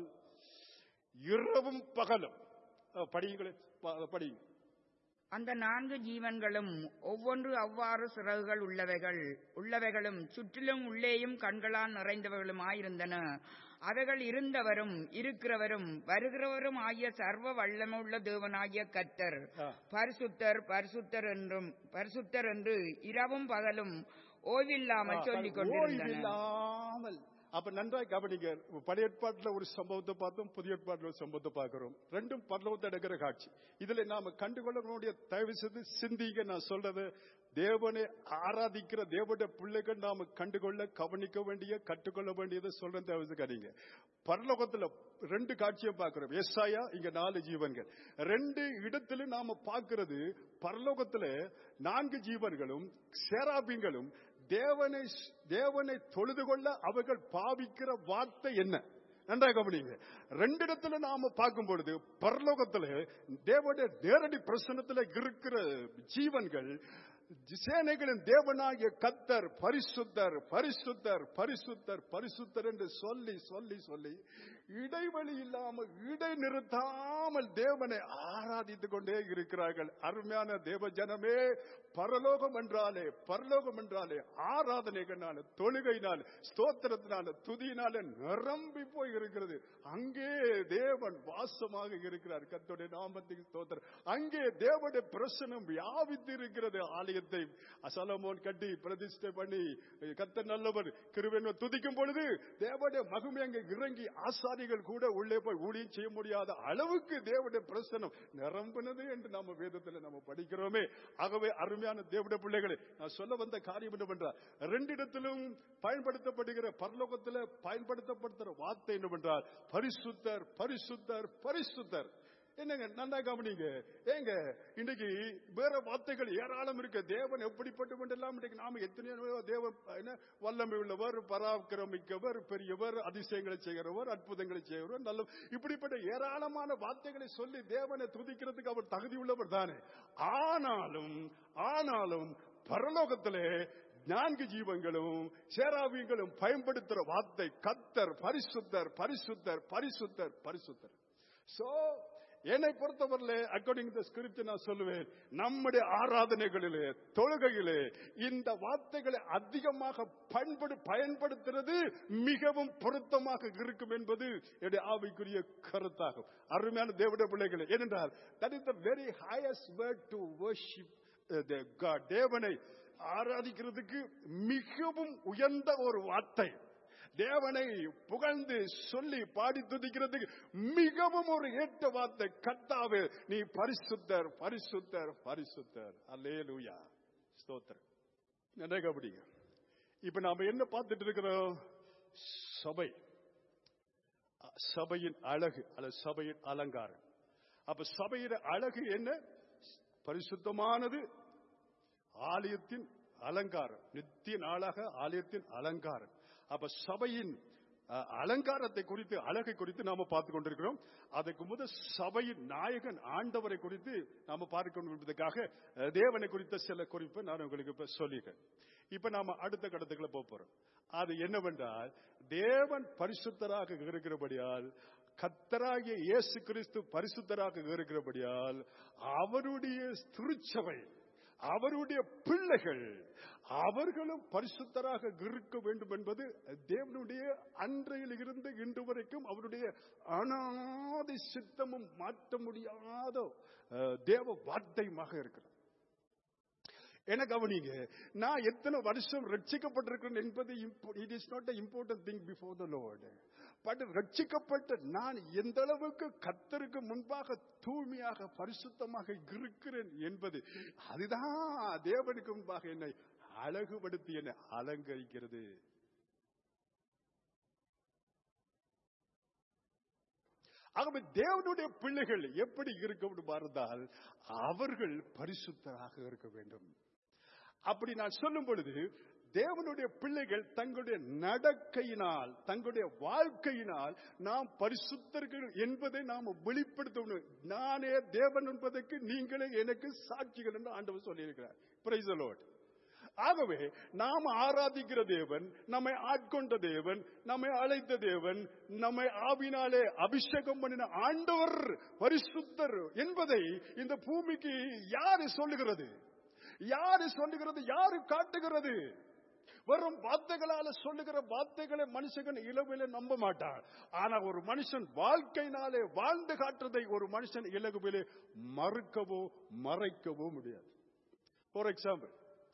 இரவும் பகலும் அஹ், படியுங்களே ப- படியுங்க அந்த நான்கு ஜீவன்களும் ஒவ்வொன்று அவ்வாறு சிறகுகள் உள்ளவைகள் உள்ளவைகளும் சுற்றிலும் உள்ளேயும் கண்களால் நிறைந்தவைகளுமாயிருந்தன அவைகள் இருந்தவரும் இருக்கிறவரும் வருகிறவரும் ஆகிய சர்வ வல்லமுள்ள தேவனாகிய கத்தர் ஆ. பரிசுத்தர் பரிசுத்தர் என்றும் பரிசுத்தர் என்று இரவும் பகலும் ஓய்வில்லாமல் சொல்லிக் கொண்டிருந்தனர் ஓய்வில்லாமல் அப்ப நன்றாய் கவனிங்க பழைய ஏற்பாட்டுல ஒரு சம்பவத்தை பார்த்தோம் புதிய ஏற்பாட்டுல ஒரு சம்பவத்தை பார்க்கிறோம் ரெண்டும் பரலோகத்தை எடுக்கிற காட்சி இதுல நாம கண்டுகொள்ளக்கூடிய தயவு செய்து சிந்திங்க நான் சொல்றது தேவனை ஆராதிக்கிற தேவனுடைய பிள்ளைகள் நாம கண்டுகொள்ள கவனிக்க வேண்டிய கற்றுக்கொள்ள வேண்டியதை சொல்றேன் தயவு செய்து கடிங்க பரலோகத்துல ரெண்டு காட்சியை பார்க்கிறோம் எஸ்ஐயா இங்க நாலு ஜீவன்கள் ரெண்டு இடத்துல நாம பார்க்கிறது பரலோகத்துல நான்கு ஜீவன்களும் சேராபிங்களும் தேவனை தேவனை தொழுது கொள்ள அவர்கள் பாவிக்கிற வார்த்தை என்ன நன்றாக கவனிங்க ரெண்டு இடத்துல நாம பார்க்கும் பொழுது பரலோகத்துல தேவனுடைய நேரடி பிரசனத்துல இருக்கிற ஜீவன்கள் சேனைகளின் தேவனாகிய கத்தர் பரிசுத்தர் பரிசுத்தர் பரிசுத்தர் பரிசுத்தர் என்று சொல்லி சொல்லி சொல்லி இடைவெளி இல்லாமல் இடை நிறுத்தாமல் தேவனை ஆராதித்துக் கொண்டே இருக்கிறார்கள் அருமையான தேவ ஜனமே பரலோகம் என்றாலே பரலோகம் என்றாலே ஆராதனைகளால தொழுகையினால் ஸ்தோத்திரத்தினால துதியினால நிரம்பி போய் இருக்கிறது அங்கே தேவன் வாசமாக இருக்கிறார் கர்த்தருடைய நாமத்துக்கு ஸ்தோத்திரம் அங்கே தேவனுடைய பிரசனம் வியாபித்து இருக்கிறது ஆலயத்தை அசலமோன் கட்டி பிரதிஷ்டை பண்ணி கர்த்தர் நல்லவர் கிருபென்னு துதிக்கும் பொழுது தேவனுடைய மகிமை அங்கே இறங்கி ஆசாரிகள் கூட உள்ளே போய் ஊழியம் செய்ய முடியாத அளவுக்கு தேவனுடைய பிரசனம் நிரம்பினது என்று நாம வேதத்தில் நம்ம படிக்கிறோமே ஆகவே அருமையான தேவனுடைய பிள்ளைகளே நான் சொல்ல வந்த காரியம் என்னவென்றால் ரெண்டிடத்திலும் பயன்படுத்தப்படுகிற பரலோகத்தில் பயன்படுத்தப்படுத்துற வார்த்தை என்னவென்றால் பரிசுத்தர் பரிசுத்தர் பரிசுத்தர் என்னங்க நல்லா கவனிங்க ஏங்க இன்னைக்கு வேற வார்த்தைகள் ஏராளம் இருக்கு தேவன் எப்படிப்பட்டவன் எல்லாம் இன்னைக்கு நாம எத்தனையோ தேவ என்ன வல்லமை உள்ளவர் பராக்கிரமிக்கவர் பெரியவர் அதிசயங்களை செய்கிறவர் அற்புதங்களை செய்கிறவர் நல்ல இப்படிப்பட்ட ஏராளமான வார்த்தைகளை சொல்லி தேவனை துதிக்கிறதுக்கு அவர் தகுதி உள்ளவர் தானே ஆனாலும் ஆனாலும் பரலோகத்திலே நான்கு ஜீவங்களும் சேராவியங்களும் பயன்படுத்துற வார்த்தை கத்தர் பரிசுத்தர் பரிசுத்தர் பரிசுத்தர் பரிசுத்தர் சோ என்னை பொறுத்தவரையிலே அக்கார்டிங் த ஸ்கிரிப்ட் நான் சொல்லுவேன் நம்முடைய ஆராதனைகளிலே தொழுகையிலே இந்த வார்த்தைகளை அதிகமாக பயன்படு பயன்படுத்துறது மிகவும் பொருத்தமாக இருக்கும் என்பது என்னுடைய ஆவிக்குரிய கருத்தாகும் அருமையான தேவடைய பிள்ளைகளே ஏனென்றால் that is the very highest word to worship தேவனை ஆராதிக்கிறதுக்கு மிகவும் உயர்ந்த ஒரு வார்த்தை தேவனை புகழ்ந்து சொல்லி பாடி துதிக்கிறதுக்கு மிகவும் ஒரு ஏற்ற வார்த்தை கத்தாவே நீ பரிசுத்தர் பரிசுத்தர் பரிசுத்தர் அல்லேலூயா ஸ்தோத்திரம் என்ன கபடிங்க இப்ப நாம என்ன பார்த்துட்டு இருக்கிறோம் சபை சபையின் அழகு அல்லது சபையின் அலங்காரம் அப்ப சபையின் அழகு என்ன பரிசுத்தமானது ஆலயத்தின் அலங்காரம் நித்திய நாளாக ஆலயத்தின் அலங்காரம் அப்ப சபையின் அஹ், அலங்காரத்தை குறித்து அழகை குறித்து நாம பார்த்து கொண்டிருக்கிறோம் அதுக்கு முதல் சபையின் நாயகன் ஆண்டவரை குறித்து நாம பார்க்க கொண்டிருப்பதற்காக அஹ், தேவனை குறித்த சில குறிப்பை நான் உங்களுக்கு இப்ப சொல்லிட்டேன் இப்ப நாம அடுத்த கடத்துக்குள்ள போக போறோம் அது என்னவென்றால் தேவன் பரிசுத்தராக இருக்கிறபடியால் கத்தராகிய இயேசு கிறிஸ்து பரிசுத்தராக இருக்கிறபடியால் அவருடைய திருச்சபை அவருடைய பிள்ளைகள் அவர்களும் பரிசுத்தராக இருக்க வேண்டும் என்பது தேவனுடைய அன்றையில் இருந்து இன்று வரைக்கும் அவருடைய அனாதி சித்தமும் மாற்ற முடியாத அஹ், தேவ வார்த்தையுமாக இருக்கிறது என கவனிங்க நான் எத்தனை வருஷம் ரட்சிக்கப்பட்டிருக்கிறேன் என்பது it is not important thing before the lord but ரட்சிக்கப்பட்ட நான் எந்த அளவுக்கு கத்தருக்கு முன்பாக தூய்மையாக பரிசுத்தமாக இருக்கிறேன் என்பது அதுதான் தேவனுக்கு முன்பாக என்னை அழகுபடுத்தி என்னை அலங்கரிக்கிறது ஆகவே தேவனுடைய பிள்ளைகள் எப்படி இருக்க பார்த்தால் அவர்கள் பரிசுத்தராக இருக்க வேண்டும் அப்படி நான் சொல்லும் பொழுது தேவனுடைய பிள்ளைகள் தங்களுடைய நடக்கையினால் தங்களுடைய வாழ்க்கையினால் நாம் பரிசுத்தர்கள் என்பதை நாம் வெளிப்படுத்தணும் நானே தேவன் என்பதற்கு நீங்களே எனக்கு சாட்சிகள் என்று ஆண்டவர் சொல்லியிருக்கிறார் Praise the Lord. ஆகவே நாம் ஆராதிக்கிற தேவன் நம்மை ஆட்கொண்ட தேவன் நம்மை அழைத்த தேவன் நம்மை ஆவினாலே அபிஷேகம் பண்ணின ஆண்டவர் பரிசுத்தர் என்பதை இந்த பூமிக்கு யாரு சொல்லுகிறது யாரு சொல்லுகிறது யாரு காட்டுகிறது வெறும் வார்த்தைகளால சொல்லுகிற வார்த்தைகளை மனுஷன் இலவில நம்ப மாட்டான் ஆனா ஒரு மனுஷன் வாழ்க்கையினாலே வாழ்ந்து காட்டுறதை ஒரு மனுஷன் இலகுவிலே மறுக்கவோ மறைக்கவோ முடியாது ஃபார் எக்ஸாம்பிள்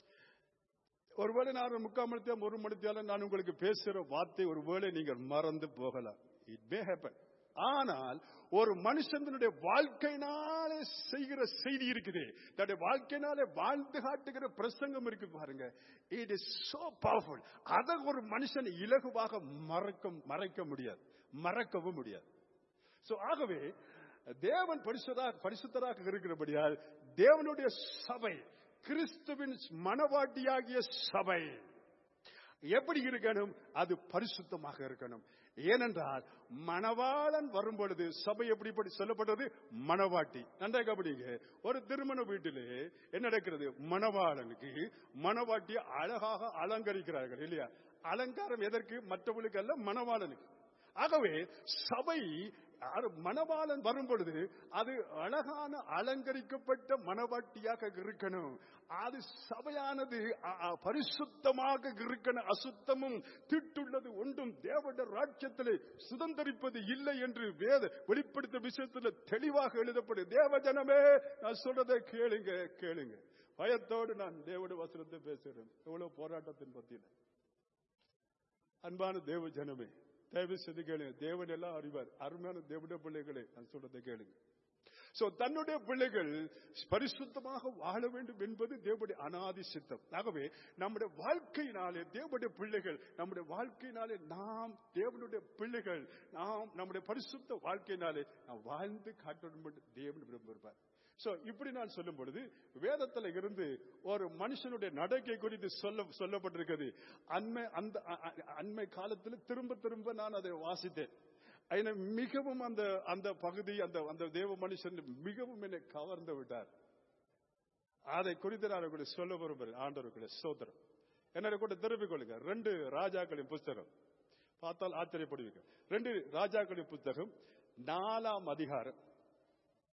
ஒருவேளை நான் ஒரு முக்கால் மணி நேரம் ஒரு மணி நேரம் நான் உங்களுக்கு பேசுற வார்த்தை ஒருவேளை நீங்கள் மறந்து போகலாம் இட் மே ஹேப்பன் ஆனால் ஒரு மனுஷனுடைய வாழ்க்கையினாலே செய்கிற செய்தி இருக்குது தன்னுடைய வாழ்க்கையினாலே வாழ்ந்து காட்டுகிற பிரசங்கம் இருக்கு பாருங்க இட் இஸ் சோ பவர்ஃபுல் அதை ஒரு மனுஷன் இலகுவாக மறக்க மறைக்க முடியாது மறக்கவும் முடியாது சோ ஆகவே தேவன் பரிசுத்தராக பரிசுத்தராக இருக்கிறபடியால் தேவனுடைய சபை கிறிஸ்துவின் மனவாட்டியாகிய சபை எப்படி இருக்கணும் அது பரிசுத்தமாக இருக்கணும் ஏனென்றால் மணவாளன் வரும் பொழுது சபை எப்படி இப்படி சொல்லப்பட்டது மணவாட்டி நன்றாக கபடிங்க ஒரு திருமண வீட்டிலே என்ன நடக்கிறது மணவாளனுக்கு மணவாட்டியை அழகாக அலங்கரிக்கிறார்கள் இல்லையா அலங்காரம் எதற்கு மற்றவர்களுக்கு அல்ல மணவாளனுக்கு ஆகவே சபை யாரு- மணவாளன் வரும் பொழுது அது அழகான அலங்கரிக்கப்பட்ட மணவாட்டியாக இருக்கணும் அது சபையானது அ- அ- பரிசுத்தமாக இருக்கணும் அசுத்தமும் திட்டுள்ளது ஒன்றும் தேவட ராஜ்யத்திலே சுதந்திரிப்பது இல்லை என்று வேத வெளிப்படுத்த விஷயத்தில் தெளிவாக எழுதப்படும் தேவ ஜனமே நான் சொல்றதை கேளுங்க கேளுங்க பயத்தோடு நான் தேவட வசனத்தை பேசுகிறேன் எவ்வளவு போராட்டத்தின் பத்தியில அன்பான தேவ ஜனமே தயவு செய்து கேளுங்க தேவன் எல்லாம் அறிவார் அருமையான தேவனுடைய பிள்ளைகளே நான் சொல்றதை கேளுங்க சோ தன்னுடைய பிள்ளைகள் பரிசுத்தமாக வாழ வேண்டும் என்பது தேவனுடைய அனாதி சித்தம் ஆகவே நம்முடைய வாழ்க்கையினாலே தேவனுடைய பிள்ளைகள் நம்முடைய வாழ்க்கையினாலே நாம் தேவனுடைய பிள்ளைகள் நாம் நம்முடைய பரிசுத்த வாழ்க்கையினாலே நாம் வாழ்ந்து காட்டணும் என்று தேவன் விரும்புவார் சோ இப்படி நான் சொல்லும் பொழுது வேதத்துல இருந்து ஒரு மனுஷனுடைய நடக்கை குறித்து சொல்ல சொல்லப்பட்டிருக்கிறது அண்மை அந்த அ- அ- அண்மை காலத்தில் திரும்ப திரும்ப நான் அதை வாசித்தேன் என்னை மிகவும் அந்த அந்த பகுதி அந்த அந்த தேவ மனுஷன் மிகவும் என்னை கவர்ந்து விட்டார் அதை குறித்து நான் உங்களுக்கு சொல்ல விரும்புகிறேன் ஆண்டவருக்குள்ள சோதரம் என்னோட கூட திருப்பிக் கொள்ளுங்க ரெண்டு ராஜாக்களின் புஸ்தகம் பார்த்தால் ஆச்சரியப்படுவீங்க ரெண்டு ராஜாக்களின் புத்தகம் நாலாம் அதிகாரம்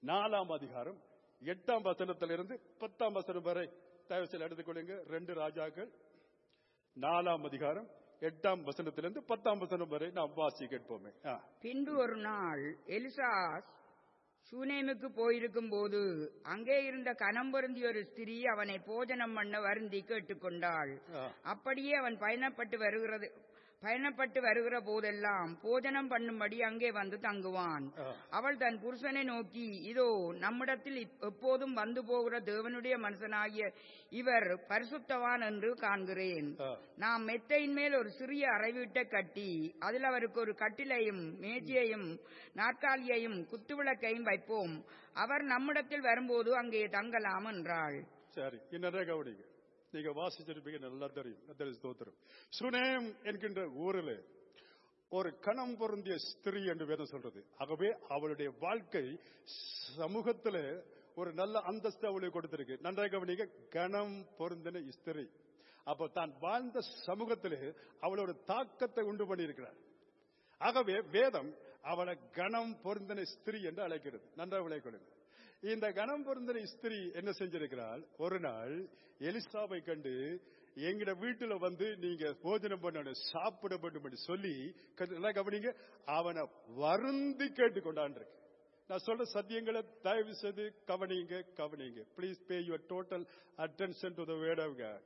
நாலாம் அதிகாரம் எட்டாம் வசனத்திலிருந்து பத்தாம் வசனம் வரை தயவு செய்து எடுத்துக்கொள்ளுங்க ரெண்டு ராஜாக்கள் நாலாம் அதிகாரம் எட்டாம் வசனத்திலிருந்து பத்தாம் வசனம் வரை நாம் வாசி கேட்போமே ஆ. பின்பு ஒரு நாள் எலிசா சூனேமுக்கு போயிருக்கும் போது அங்கே இருந்த கனம் பொருந்திய ஒரு ஸ்திரீ அவனை போஜனம் பண்ண வருந்தி கேட்டுக்கொண்டாள் ஆ. அப்படியே அவன் பயணப்பட்டு வருகிறது பயணப்பட்டு வருகிற போதெல்லாம் போஜனம் பண்ணும்படி அங்கே வந்து தங்குவான் ஆ. அவள் தன் புருஷனை நோக்கி இதோ நம்மிடத்தில் இப்- எப்போதும் வந்து போகிற தேவனுடைய மனுஷனாகிய இவர் பரிசுத்தவான் என்று காண்கிறேன் ஆ. நாம் மெத்தையின் மேல் ஒரு சிறிய அறைவீட்டை கட்டி அதில் அவருக்கு ஒரு கட்டிலையும் மேஜையையும் நாற்காலியையும் குத்துவிளக்கையும் வைப்போம் அவர் நம்மிடத்தில் வரும்போது அங்கே தங்கலாம் என்றாள் சரி இன்னொரு கவனிங்க நீங்க வாசிச்சிருப்பீங்க நல்லா தெரியும் கர்த்தருக்கு ஸ்தோத்திரம் சுனேம் என்கின்ற ஊரில் ஒரு கணம் பொருந்திய ஸ்திரீ என்று வேதம் சொல்றது ஆகவே அவளுடைய வாழ்க்கை சமூகத்துல ஒரு நல்ல அந்தஸ்து அவளுக்கு கொடுத்திருக்கு நன்றாக கவனிங்க கணம் பொருந்தின ஸ்திரீ அப்ப தான் வாழ்ந்த சமூகத்திலே அவளோட தாக்கத்தை உண்டு பண்ணியிருக்கிறார் ஆகவே வேதம் அவளை கணம் பொருந்தின ஸ்திரீ என்று அழைக்கிறது நன்றாக விளைக்கொள்ளுங்க இந்த கணம் பொருந்தின ஸ்திரீ என்ன செஞ்சிருக்கிறாள் ஒரு நாள் எலிசாவை கண்டு எங்கட வீட்டுல வந்து நீங்க போஜனம் பண்ணணும் சாப்பிட வேண்டும் என்று சொல்லி க- நல்லா கவனிங்க அவனை வருந்தி கேட்டுக்கொண்டான் இருக்கு நான் சொல்ற சத்தியங்களை தயவு செய்து கவனிங்க கவனிங்க please pay your total attention to the word of God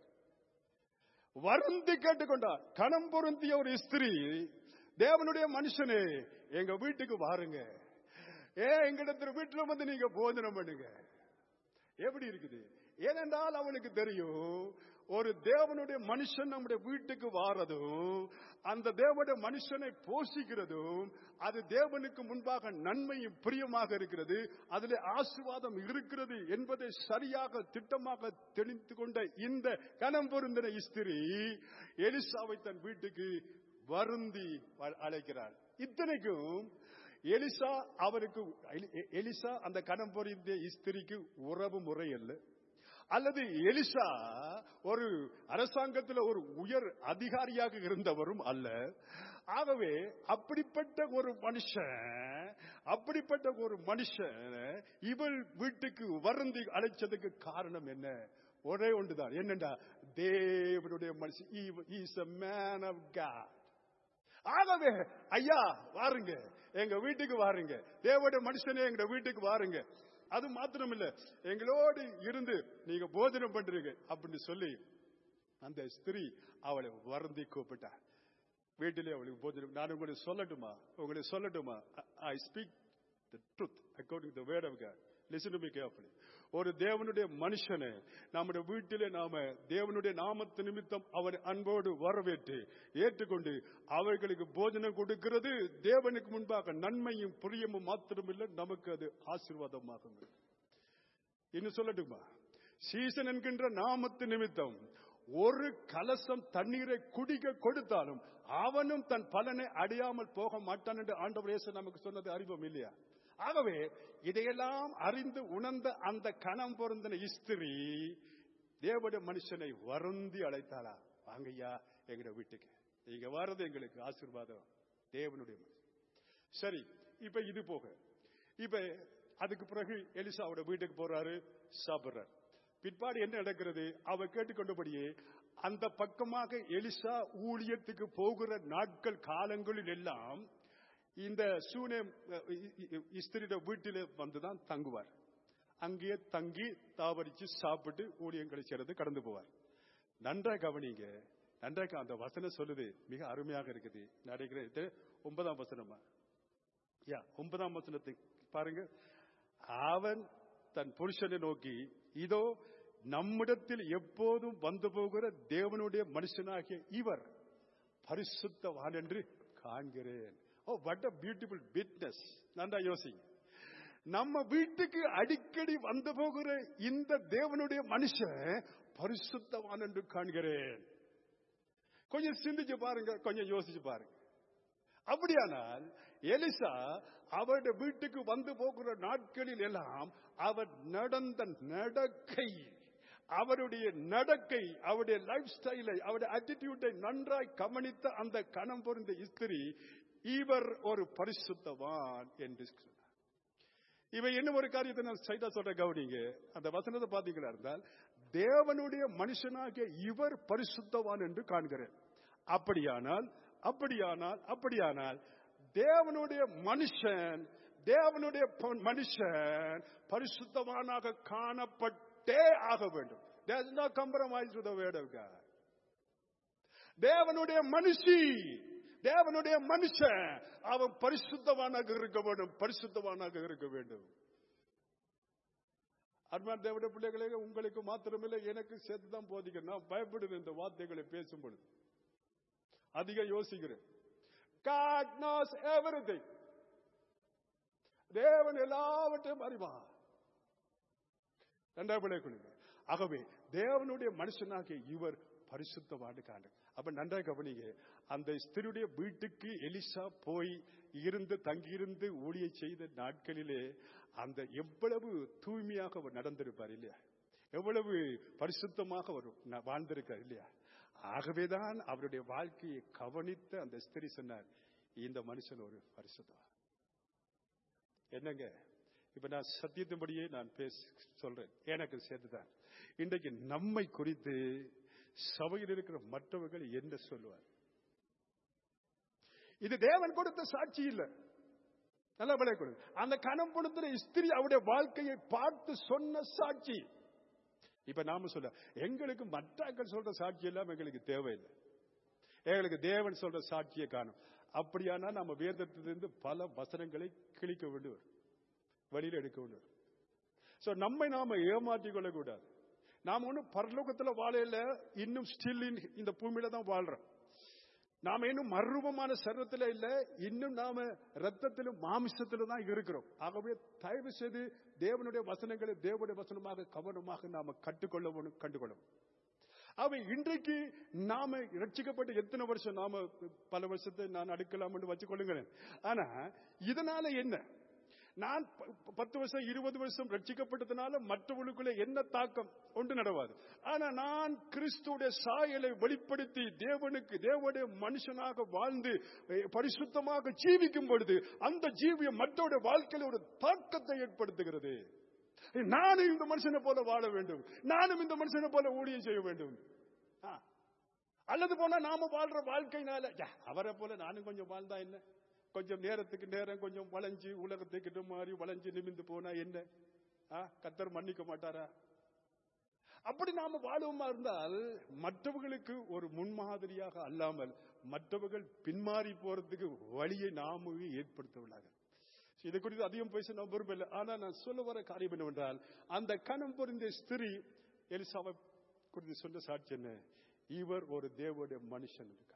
வருந்தி கேட்டுக்கொண்டார் கணம் பொருந்திய ஒரு ஸ்திரீ தேவனுடைய மனுஷனே எங்க வீட்டுக்கு வாருங்க ஏ எங்கிடத்துல வீட்டுல வந்து நீங்க போஜனம் பண்ணுங்க எப்படி இருக்குது ஏனென்றால் அவனுக்கு தெரியும் ஒரு தேவனுடைய மனுஷன் நம்முடைய வீட்டுக்கு வாரதும் அந்த தேவனுடைய மனுஷனை போஷிக்கிறதும் அது தேவனுக்கு முன்பாக நன்மையும் பிரியமாக இருக்கிறது அதில் ஆசீர்வாதம் இருக்கிறது என்பதை சரியாக திட்டமாக தெளிந்து கொண்ட இந்த கணம் பொருந்தின ஸ்திரீ எலிசாவை தன் வீட்டுக்கு வருந்தி வ- அழைக்கிறார் இத்தனைக்கும் எலிசா அவருக்கு எலி- எலிசா அந்த கணம் பொருந்திய ஸ்திரிக்கு உறவு முறை அல்ல அல்லது எலிசா ஒரு அரசாங்கத்தில் ஒரு உயர் அதிகாரியாக இருந்தவரும் அல்ல ஆகவே அப்படிப்பட்ட ஒரு மனுஷன் அப்படிப்பட்ட ஒரு மனுஷன் இவள் வீட்டுக்கு வருந்தி அழைச்சதுக்கு காரணம் என்ன ஒரே ஒன்றுதான் என்னண்டா தேவனுடைய மனுஷன் is a man of God ஆகவே ஐயா வாருங்க எங்க வீட்டுக்கு வாருங்க தேவனுடைய மனுஷனே எங்க வீட்டுக்கு வாருங்க அது மாத்திரம் இல்ல எங்களோடு இருந்து நீங்க போஜனம் பண்றீங்க அப்படின்னு சொல்லி அந்த ஸ்திரீ அவளை வருந்தி கூப்பிட்டா வீட்டிலே அவளுக்கு போஜனம் நான் உங்களுக்கு சொல்லட்டுமா உங்களுக்கு சொல்லட்டுமா I speak the truth according the word of God listen to me carefully ஒரு தேவனுடைய மனுஷனை நம்முடைய வீட்டிலே நாம தேவனுடைய நாமத்து நிமித்தம் அவரை அன்போடு வரவேற்று ஏற்றுக்கொண்டு அவர்களுக்கு போஜனம் கொடுக்கிறது தேவனுக்கு முன்பாக நன்மையும் புரியமும் மாத்திரமில்லை நமக்கு அது ஆசீர்வாதமாகும் இன்னும் சொல்லட்டுமா சீசன் என்கின்ற நாமத்து நிமித்தம் ஒரு கலசம் தண்ணீரை குடிக்க கொடுத்தாலும் அவனும் தன் பலனை அடையாமல் போக மாட்டான் என்று ஆண்டவர் இயேசு நமக்கு சொன்னது அறிவோம் இல்லையா ஆகவே இதையெல்லாம் அறிந்து உணர்ந்த அந்த கணம் பொருந்தின இஸ்திரி தேவனுடைய மனுஷனை வருந்தி அழைத்தாளா வாங்கய்யா எங்க வீட்டுக்கு நீங்க வர்றது எங்களுக்கு ஆசீர்வாதம் தேவனுடைய மனுஷன் சரி இப்ப இது போக இப்ப அதுக்கு பிறகு எலிசாவோட வீட்டுக்கு போறாரு சாப்பிடுறார் பிற்பாடு என்ன நடக்கிறது அவர் கேட்டுக்கொண்டபடியே அந்த பக்கமாக எலிசா ஊழியத்துக்கு போகிற நாட்கள் காலங்களில் எல்லாம் இந்த சூனே இஸ்திரியோட வீட்டில வந்துதான் தங்குவார் அங்கேயே தங்கி தாவரிச்சு சாப்பிட்டு ஊழியங்களை செய்யறது கடந்து போவார் நன்றா கவனிங்க நன்றாக அந்த வசனம் சொல்லுது மிக அருமையாக இருக்குது நடைகிறேன் இது ஒன்பதாம் வசனமா யா ஒன்பதாம் வசனத்தை பாருங்க அவன் தன் புருஷனை நோக்கி இதோ நம்மிடத்தில் எப்போதும் வந்து போகிற தேவனுடைய மனுஷனாகிய இவர் பரிசுத்தவான் என்று காண்கிறேன் oh what a beautiful fitness நன்றா யோசிங்க நம்ம வீட்டுக்கு அடிக்கடி வந்து போகிற இந்த தேவனுடைய மனுஷன் பரிசுத்தவான் என்று காண்கிறேன் கொஞ்சம் சிந்திச்சு பாருங்க கொஞ்சம் யோசிச்சு பாருங்க அப்படியானால் எலிசா அவருடைய வீட்டுக்கு வந்து போகிற நாட்களில் எல்லாம் அவர் நடந்த நடக்கை அவருடைய நடக்கை அவருடைய லைஃப் ஸ்டைலை அவருடைய அட்டிடியூட்டை நன்றாய் கவனித்த அந்த கணம் பொருந்த இஸ்திரி இவர் ஒரு பரிசுத்தவான் என்று சொன்னார் இவை இன்னும் ஒரு காரியத்தை நான் சைட்டா சொல்ற கவனிங்க அந்த வசனத்தை பாத்தீங்களா இருந்தால் தேவனுடைய மனுஷனாகிய இவர் பரிசுத்தவான் என்று காண்கிறேன் அப்படியானால் அப்படியானால் அப்படியானால் தேவனுடைய மனுஷன் தேவனுடைய ப- மனுஷன் பரிசுத்தவானாக காணப்பட்டே ஆக வேண்டும் There is no compromise with the word of God. தேவனுடைய மனுஷி தேவனுடைய மனுஷன் அவன் பரிசுத்தவானாக இருக்க வேண்டும் பரிசுத்தவானாக இருக்க வேண்டும் அன்பான் தேவனுடைய பிள்ளைகளே உங்களுக்கு மாத்திரமில்லை எனக்கு சேர்த்து தான் போதிக்கிறேன் நான் பயப்படுறேன் இந்த வார்த்தைகளை பேசும் பொழுது அதிகம் யோசிக்கிறேன் God knows everything. தேவன் எல்லாவற்றையும் அறிவார் ரெண்டாம் பிள்ளை கொடுங்க ஆகவே தேவனுடைய மனுஷனாகிய இவர் பரிசுத்தவான்னு காண்டு அப்ப நன்றா கவனிங்க அந்த ஸ்திரியுடைய வீட்டுக்கு எலிசா போய் இருந்து தங்கியிருந்து ஊழிய செய்த நாட்களிலே அந்த எவ்வளவு தூய்மையாக அவர் நடந்திருப்பார் இல்லையா எவ்வளவு பரிசுத்தமாக அவர் ந- வாழ்ந்திருக்கார் இல்லையா ஆகவேதான் அவருடைய வாழ்க்கையை கவனித்த அந்த ஸ்திரி சொன்னார் இந்த மனுஷன் ஒரு பரிசுத்தம் என்னங்க இப்ப நான் சத்தியத்தின்படியே நான் பேச சொல்றேன் எனக்கு சேர்த்துதான் இன்றைக்கு நம்மை குறித்து சபையில் இருக்கிற மற்றவர்கள் என்ன சொல்லுவார் இது தேவன் கொடுத்த சாட்சி இல்ல நல்ல விலை கொடு அந்த கணம் கொடுத்த ஸ்திரி அவருடைய வாழ்க்கையை பார்த்து சொன்ன சாட்சி இப்ப நாம சொல்ல எங்களுக்கு மற்றாக்கள் சொல்ற சாட்சி எல்லாம் எங்களுக்கு தேவையில்லை எங்களுக்கு தேவன் சொல்ற சாட்சியை காணும் அப்படியானா நம்ம வேதத்திலிருந்து பல வசனங்களை கிழிக்க வேண்டி வரும் வெளியில எடுக்க வேண்டி வரும் சோ நம்மை நாம ஏமாற்றிக் கொள்ளக்கூடாது நாம ஒன்னும் பரலோகத்துல வாழையில இன்னும் ஸ்டில் இந்த பூமியில தான் வாழ்றோம் நாம இன்னும் மர்வமான சர்வத்துல இல்ல இன்னும் நாம ரத்தத்திலும் மாமிசத்திலும் தான் இருக்கிறோம் ஆகவே தயவு செய்து தேவனுடைய வசனங்களை தேவனுடைய வசனமாக கவனமாக நாம கற்றுக்கொள்ள வேணும் கண்டுகொள்ளும் அவை இன்றைக்கு நாம ரட்சிக்கப்பட்டு எத்தனை வருஷம் நாம பல வருஷத்தை நான் அடுக்கலாம்னு வச்சுக்கொள்ளுங்களேன் ஆனா இதனால என்ன நான் ப- பத்து வருஷம் இருபது வருஷம் ரட்சிக்கப்பட்டதுனால மற்றவர்களுக்குள்ள என்ன தாக்கம் ஒன்று நடவாது ஆனா நான் கிறிஸ்துடைய சாயலை வெளிப்படுத்தி தேவனுக்கு தேவனுடைய மனுஷனாக வாழ்ந்து அஹ், பரிசுத்தமாக ஜீவிக்கும் பொழுது அந்த ஜீவியம் மற்றவருடைய வாழ்க்கையில ஒரு தாக்கத்தை ஏற்படுத்துகிறது நானும் இந்த மனுஷனை போல வாழ வேண்டும் நானும் இந்த மனுஷனை போல ஊழியம் செய்ய வேண்டும் ஆ. அல்லது போனா நாம வாழ்ற வாழ்க்கையினால யா, அவரை போல நானும் கொஞ்சம் வாழ்ந்தா என்ன கொஞ்சம் நேரத்துக்கு நேரம் கொஞ்சம் வளைஞ்சு உலகத்துக்கிட்ட மாறி வளைஞ்சு நிமிந்து போனா என்ன ஆ, கத்தர் மன்னிக்க மாட்டாரா அப்படி நாம வாழுவோமா இருந்தால் மற்றவர்களுக்கு ஒரு முன்மாதிரியாக அல்லாமல் மற்றவர்கள் பின்மாறி போறதுக்கு வழியை நாமவே ஏற்படுத்தவில்லை இது குறித்து அதிகம் பேச நான் விரும்பல ஆனா நான் சொல்ல வர காரியம் என்னவென்றால் அந்த கணம் பொருந்திய ஸ்திரீ எலிசாவை குறித்து சொன்ன சாட்சி என்ன இவர் ஒரு தேவனுடைய மனுஷன் இருக்கார்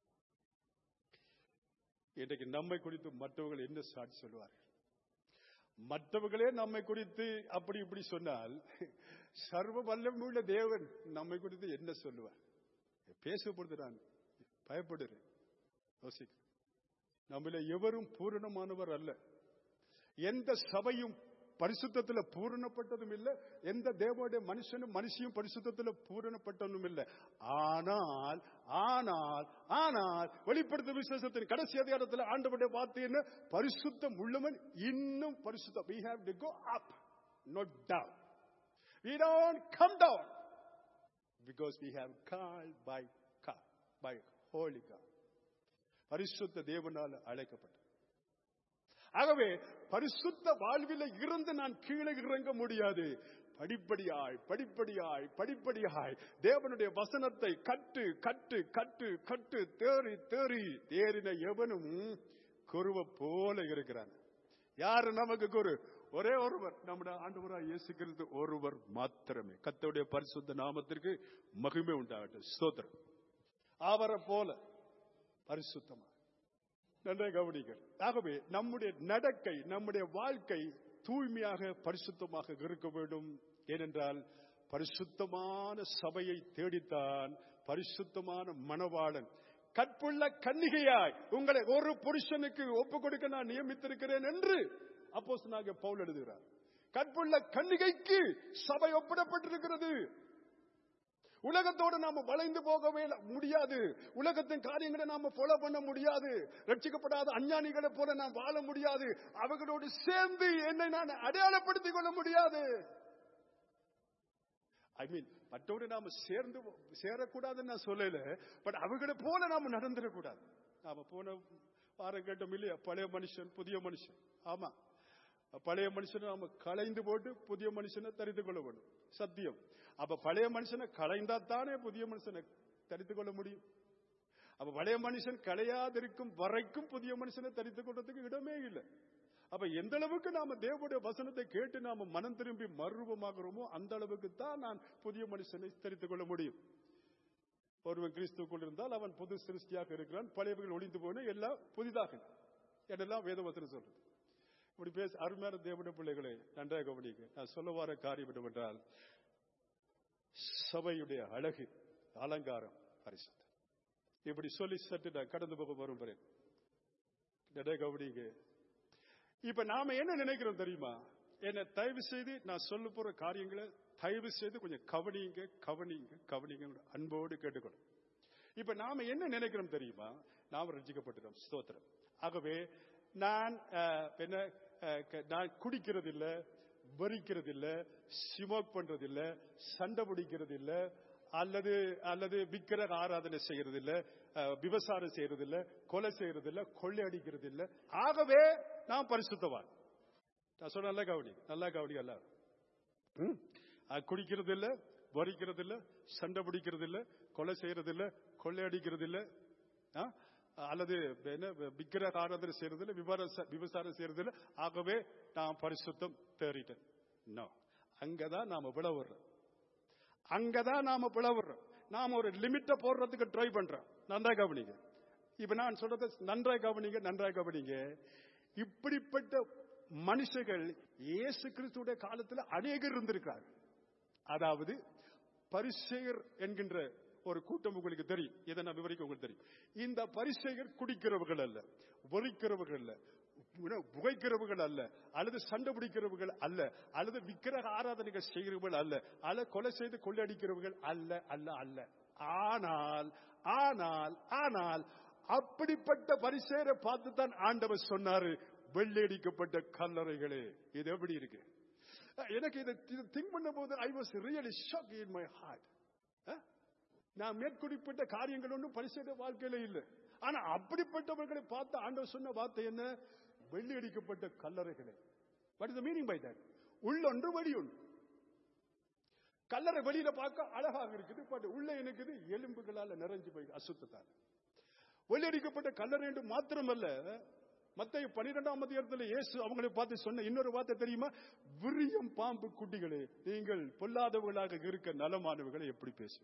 இன்றைக்கு நம்மை குறித்து மற்றவர்கள் என்ன சாட்சி சொல்லுவார்கள் மற்றவர்களே நம்மை குறித்து அப்படி இப்படி சொன்னால் சர்வ வல்லமுள்ள தேவன் நம்மை குறித்து என்ன சொல்லுவார் பேசப்படுது நான் பயப்படுறேன் யோசிக்க நம்மள எவரும் பூரணமானவர் அல்ல எந்த சபையும் பரிசுத்தத்துல பூரணப்பட்டதும் இல்லை எந்த தேவனுடைய மனுஷனும் மனுஷியும் பரிசுத்தத்துல பூரணப்பட்டதும் இல்லை ஆனால் ஆனால் ஆனால் வெளிப்படுத்த விசேஷத்தின் கடைசி அதிகாரத்தில் ஆண்டவருடைய வார்த்தை என்ன பரிசுத்தம் உள்ளவன் இன்னும் பரிசுத்தம் we have to go up not down we don't come down because we have called by God by holy God பரிசுத்த தேவனால் அழைக்கப்பட்ட ஆகவே பரிசுத்த வாழ்வில இருந்து நான் கீழே இறங்க முடியாது படிப்படியாய் படிப்படியாய் படிப்படியாய் தேவனுடைய வசனத்தை கட்டு கட்டு கட்டு கட்டு தேறி தேறி தேறின எவனும் குருவ போல இருக்கிறான் யாரு நமக்கு குரு ஒரே ஒருவர் நம்முடைய ஆண்டவராய் இயேசு கிறிஸ்து ஒருவர் மாத்திரமே கர்த்தருடைய பரிசுத்த நாமத்திற்கு மகிமை உண்டாகட்டும் ஸ்தோத்திரம் அவரை போல பரிசுத்தமா நன்றாக கவனிங்கள் ஆகவே நம்முடைய நடக்கை நம்முடைய வாழ்க்கை தூய்மையாக பரிசுத்தமாக இருக்க வேண்டும் ஏனென்றால் பரிசுத்தமான சபையை தேடித்தான் பரிசுத்தமான மணவாளன் கற்புள்ள கன்னிகையாய் உங்களை ஒரு புருஷனுக்கு ஒப்பு கொடுக்க நான் நியமித்திருக்கிறேன் என்று அப்போஸ்தலனாகிய பவுல் எழுதுகிறார் கற்புள்ள கன்னிகைக்கு சபை ஒப்பிடப்பட்டிருக்கிறது உலகத்தோடு நாம வளைந்து போகவே முடியாது உலகத்தின் காரியங்களை நாம ஃபாலோ பண்ண முடியாது ரட்சிக்கப்படாத அஞ்ஞானிகளை போல நாம் வாழ முடியாது அவர்களோடு சேர்ந்து என்னை நான் அடையாளப்படுத்திக் கொள்ள முடியாது ஐ மீன் மற்றோடு நாம சேர்ந்து சேரக்கூடாதுன்னு நான் சொல்லல பட் அவர்களை போல நாம நடந்துடக்கூடாது நாம போன வாரம் கேட்டோம் இல்லையா பழைய மனுஷன் புதிய மனுஷன் ஆமா பழைய மனுஷனை நாம களைந்து போட்டு புதிய மனுஷனை தரித்து கொள்ள வேண்டும் சத்தியம் அப்ப பழைய மனுஷனை களைந்தா தானே புதிய மனுஷனை தரித்து கொள்ள முடியும் அப்ப பழைய மனுஷன் களையாதிருக்கும் வரைக்கும் புதிய மனுஷனை தரித்துக் கொள்றதுக்கு இடமே இல்லை அப்ப எந்த அளவுக்கு நாம தேவனுடைய வசனத்தை கேட்டு நாம மனம் திரும்பி மறுரூபமாகிறோமோ அந்த அளவுக்கு தான் நான் புதிய மனுஷனை தரித்துக் கொள்ள முடியும் ஒருவன் கிறிஸ்துக்குள் இருந்தால் அவன் புது சிருஷ்டியாக இருக்கிறான் பழையவர்கள் ஒளிந்து போன எல்லாம் புதிதாக என்னெல்லாம் வேதவசனம் சொல்றது இப்படி பேச அருமையான தேவனுடைய பிள்ளைகளை நன்றாக கவனிக்க நான் சொல்ல வர காரியம் என்னவென்றால் சபையுடைய அழகு அலங்காரம் பரிசுத்தம் இப்படி சொல்லி சற்று நான் கடந்து போக விரும்புகிறேன் நன்றாக கவனிங்க இப்ப நாம என்ன நினைக்கிறோம் தெரியுமா என்ன தயவு செய்து நான் சொல்ல போற காரியங்களை தயவு செய்து கொஞ்சம் கவனிங்க கவனிங்க கவனிங்க அன்போடு கேட்டுக்கணும் இப்ப நாம என்ன நினைக்கிறோம் தெரியுமா நாம் ரசிக்கப்பட்டுறோம் ஸ்தோத்திரம் ஆகவே நான் அஹ், என்ன அஹ், க- நான் குடிக்கிறது இல்ல வரிக்கிறது இல்ல ஸ்மோக் பண்றது இல்ல சண்டை பிடிக்கிறது இல்ல அல்லது அல்லது விக்கிரக ஆராதனை செய்யறது இல்ல அஹ், விபசாரம் செய்யறது இல்ல கொலை செய்யறது இல்ல கொள்ளை அடிக்கிறது இல்ல ஆகவே நான் பரிசுத்தவான் நான் சொன்ன நல்லா கவனி நல்லா கவனி எல்லாம் ம்? அது குடிக்கிறது இல்ல வரிக்கிறது இல்ல சண்டை பிடிக்கிறது இல்ல கொலை செய்யறது இல்ல கொள்ளை அடிக்கிறது இல்ல ஆ? அல்லது என்ன விக்கிரக ஆராதனை செய்யறது இல்ல விபார- விபசாரம் செய்யறது இல்ல ஆகவே நான் பரிசுத்தம் தேறிட்டேன் நோ அங்கதான் நாம விளவுறோம் அங்கதான் நாம பிளவுறோம் நாம ஒரு லிமிட்ட போடுறதுக்கு ட்ரை பண்றோம் நன்றா கவனிங்க இப்ப நான் சொல்றது நன்றாய் கவனிங்க நன்றாய் கவனிங்க இப்படிப்பட்ட மனுஷர்கள் இயேசு கிறிஸ்துடைய காலத்துல அநேகர் இருந்திருக்கிறார் அதாவது பரிசேயர் என்கின்ற ஒரு கூட்டம் உங்களுக்கு தெரியும் இதை நான் விவரிக்க உங்களுக்கு தெரியும் இந்த பரிசேயர் குடிக்கிறவர்கள் அல்ல வெறிக்கிறவர்கள் அல்ல உண- புகைக்கிறவர்கள் அல்ல அல்லது சண்டை பிடிக்கிறவர்கள் அல்ல அல்லது விக்கிரக ஆராதனைகள் செய்கிறவர்கள் அல்ல அல்ல கொலை செய்து கொள்ளையடிக்கிறவர்கள் அல்ல அல்ல அல்ல ஆனால் ஆனால் ஆனால் அப்படிப்பட்ட பரிசேரை பார்த்து தான் ஆண்டவர் சொன்னாரு வெள்ளையடிக்கப்பட்ட கல்லறைகளே இது எப்படி இருக்கு எனக்கு இதை திங்க் பண்ணும் போது I was really shock in my heart நான் மேற்குறிப்பிட்ட காரியங்கள் ஒன்றும் பரிசுத்த வாழ்க்கையில இல்லை ஆனா அப்படிப்பட்டவர்களை பார்த்து ஆண்டவர் சொன்ன வார்த்தை என்ன வெள்ளி அடிக்கப்பட்ட கல்லறைகளே what is meaning by that உள்ளொன்று வெளி ஒன்று கல்லறை வெளியில பார்க்க அழகாக இருக்குது பட் உள்ள எனக்குது எலும்புகளால நிறைஞ்சு போய் அசுத்தத்தால் வெள்ளடிக்கப்பட்ட கல்லறை என்று மாத்திரமல்ல மத்திய பனிரெண்டாம் அதிகாரத்தில் இயேசு அவங்களை பார்த்து சொன்ன இன்னொரு வார்த்தை தெரியுமா விரியம் பாம்பு குட்டிகளே நீங்கள் பொல்லாதவர்களாக இருக்க நலமானவர்களை எப்படி பேசு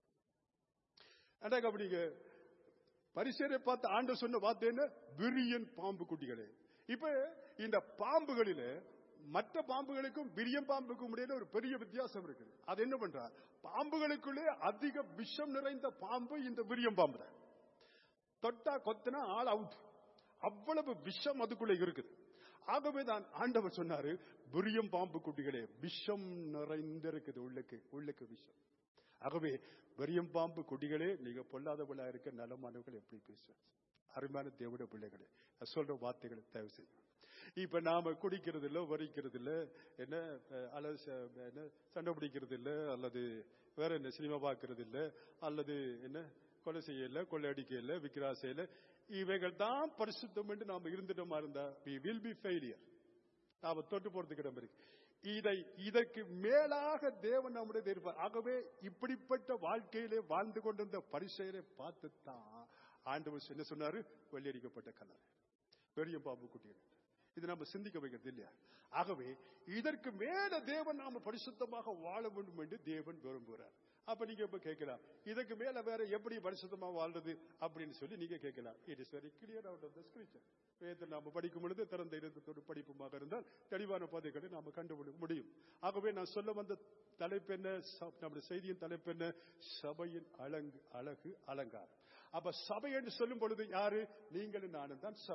அடாக அப்படிங்க பரிசேரை பார்த்து ஆண்டு சொன்ன வார்த்தை என்ன விரியன் பாம்பு குட்டிகளே இப்ப இந்த பாம்புகளில மற்ற பாம்புகளுக்கும் விரியம் பாம்புக்கும் இடையில ஒரு பெரிய வித்தியாசம் இருக்குது அது என்ன பண்றா பாம்புகளுக்குள்ளே அதிக விஷம் நிறைந்த பாம்பு இந்த விரியம் பாம்பு தான் தொட்டா கொத்தினா ஆள் அவுட் அவ்வளவு விஷம் அதுக்குள்ள இருக்குது ஆகவே தான் ஆண்டவர் சொன்னாரு விரியம் பாம்பு குட்டிகளே விஷம் நிறைந்திருக்குது உள்ளுக்கு உள்ளுக்கு விஷம் ஆகவே வெறியம் பாம்பு குடிகளே நீங்க பொல்லாதவளா இருக்க நலமானவர்கள் எப்படி பேசுவாங்க அருமையான தேவட பிள்ளைகளே நான் சொல்ற வார்த்தைகளை தயவு செய்யும் இப்ப நாம குடிக்கிறது இல்ல வரிக்கிறது இல்ல என்ன அஹ், அல்லது ச- என்ன சண்டை பிடிக்கிறது இல்ல அல்லது வேற என்ன சினிமா பார்க்கறது இல்ல அல்லது என்ன கொலை செய்யல கொள்ளை அடிக்க இல்ல விக்கிரா செய்யல இவைகள் தான் பரிசுத்தம் என்று நாம இருந்துட்டோமா இருந்தா we will be failure நாம தொட்டு போறதுக்கு இடம் இருக்கு இதை இதற்கு மேலாக தேவன் நம்முடைய இருப்பார் ஆகவே இப்படிப்பட்ட வாழ்க்கையிலே வாழ்ந்து கொண்டிருந்த பரிசெயரை பார்த்து தான் ஆண்டவர் என்ன சொன்னாரு வெள்ளியடிக்கப்பட்ட கலர் பெரிய பாம்பு குட்டிகள் இது நம்ம சிந்திக்க வைக்கிறது இல்லையா ஆகவே இதற்கு மேல தேவன் நாம பரிசுத்தமாக வாழ வேண்டும் என்று தேவன் விரும்புகிறார் அப்ப நீங்க இப்ப கேட்கலாம் இதுக்கு மேல வேற எப்படி பரிசுத்தமா வாழ்றது அப்படின்னு சொல்லி நீங்க கேட்கலாம் it is very clear out of the scripture வேதத்தை நாம படிக்கும் பொழுது திறந்த இடத்தோடு படிப்புமாக இருந்தால் தெளிவான பாதைகளை நாம கண்டுபிடிக்க முடியும் ஆகவே நான் சொல்ல வந்த தலைப்பு என்ன ச- நம்முடைய செய்தியின் தலைப்பு என்ன சபையின் அலங்கு அழகு அலங்காரம் அப்ப சபை என்று சொல்லும் பொழுது யாரு நீங்களும் நானும் தான் சபை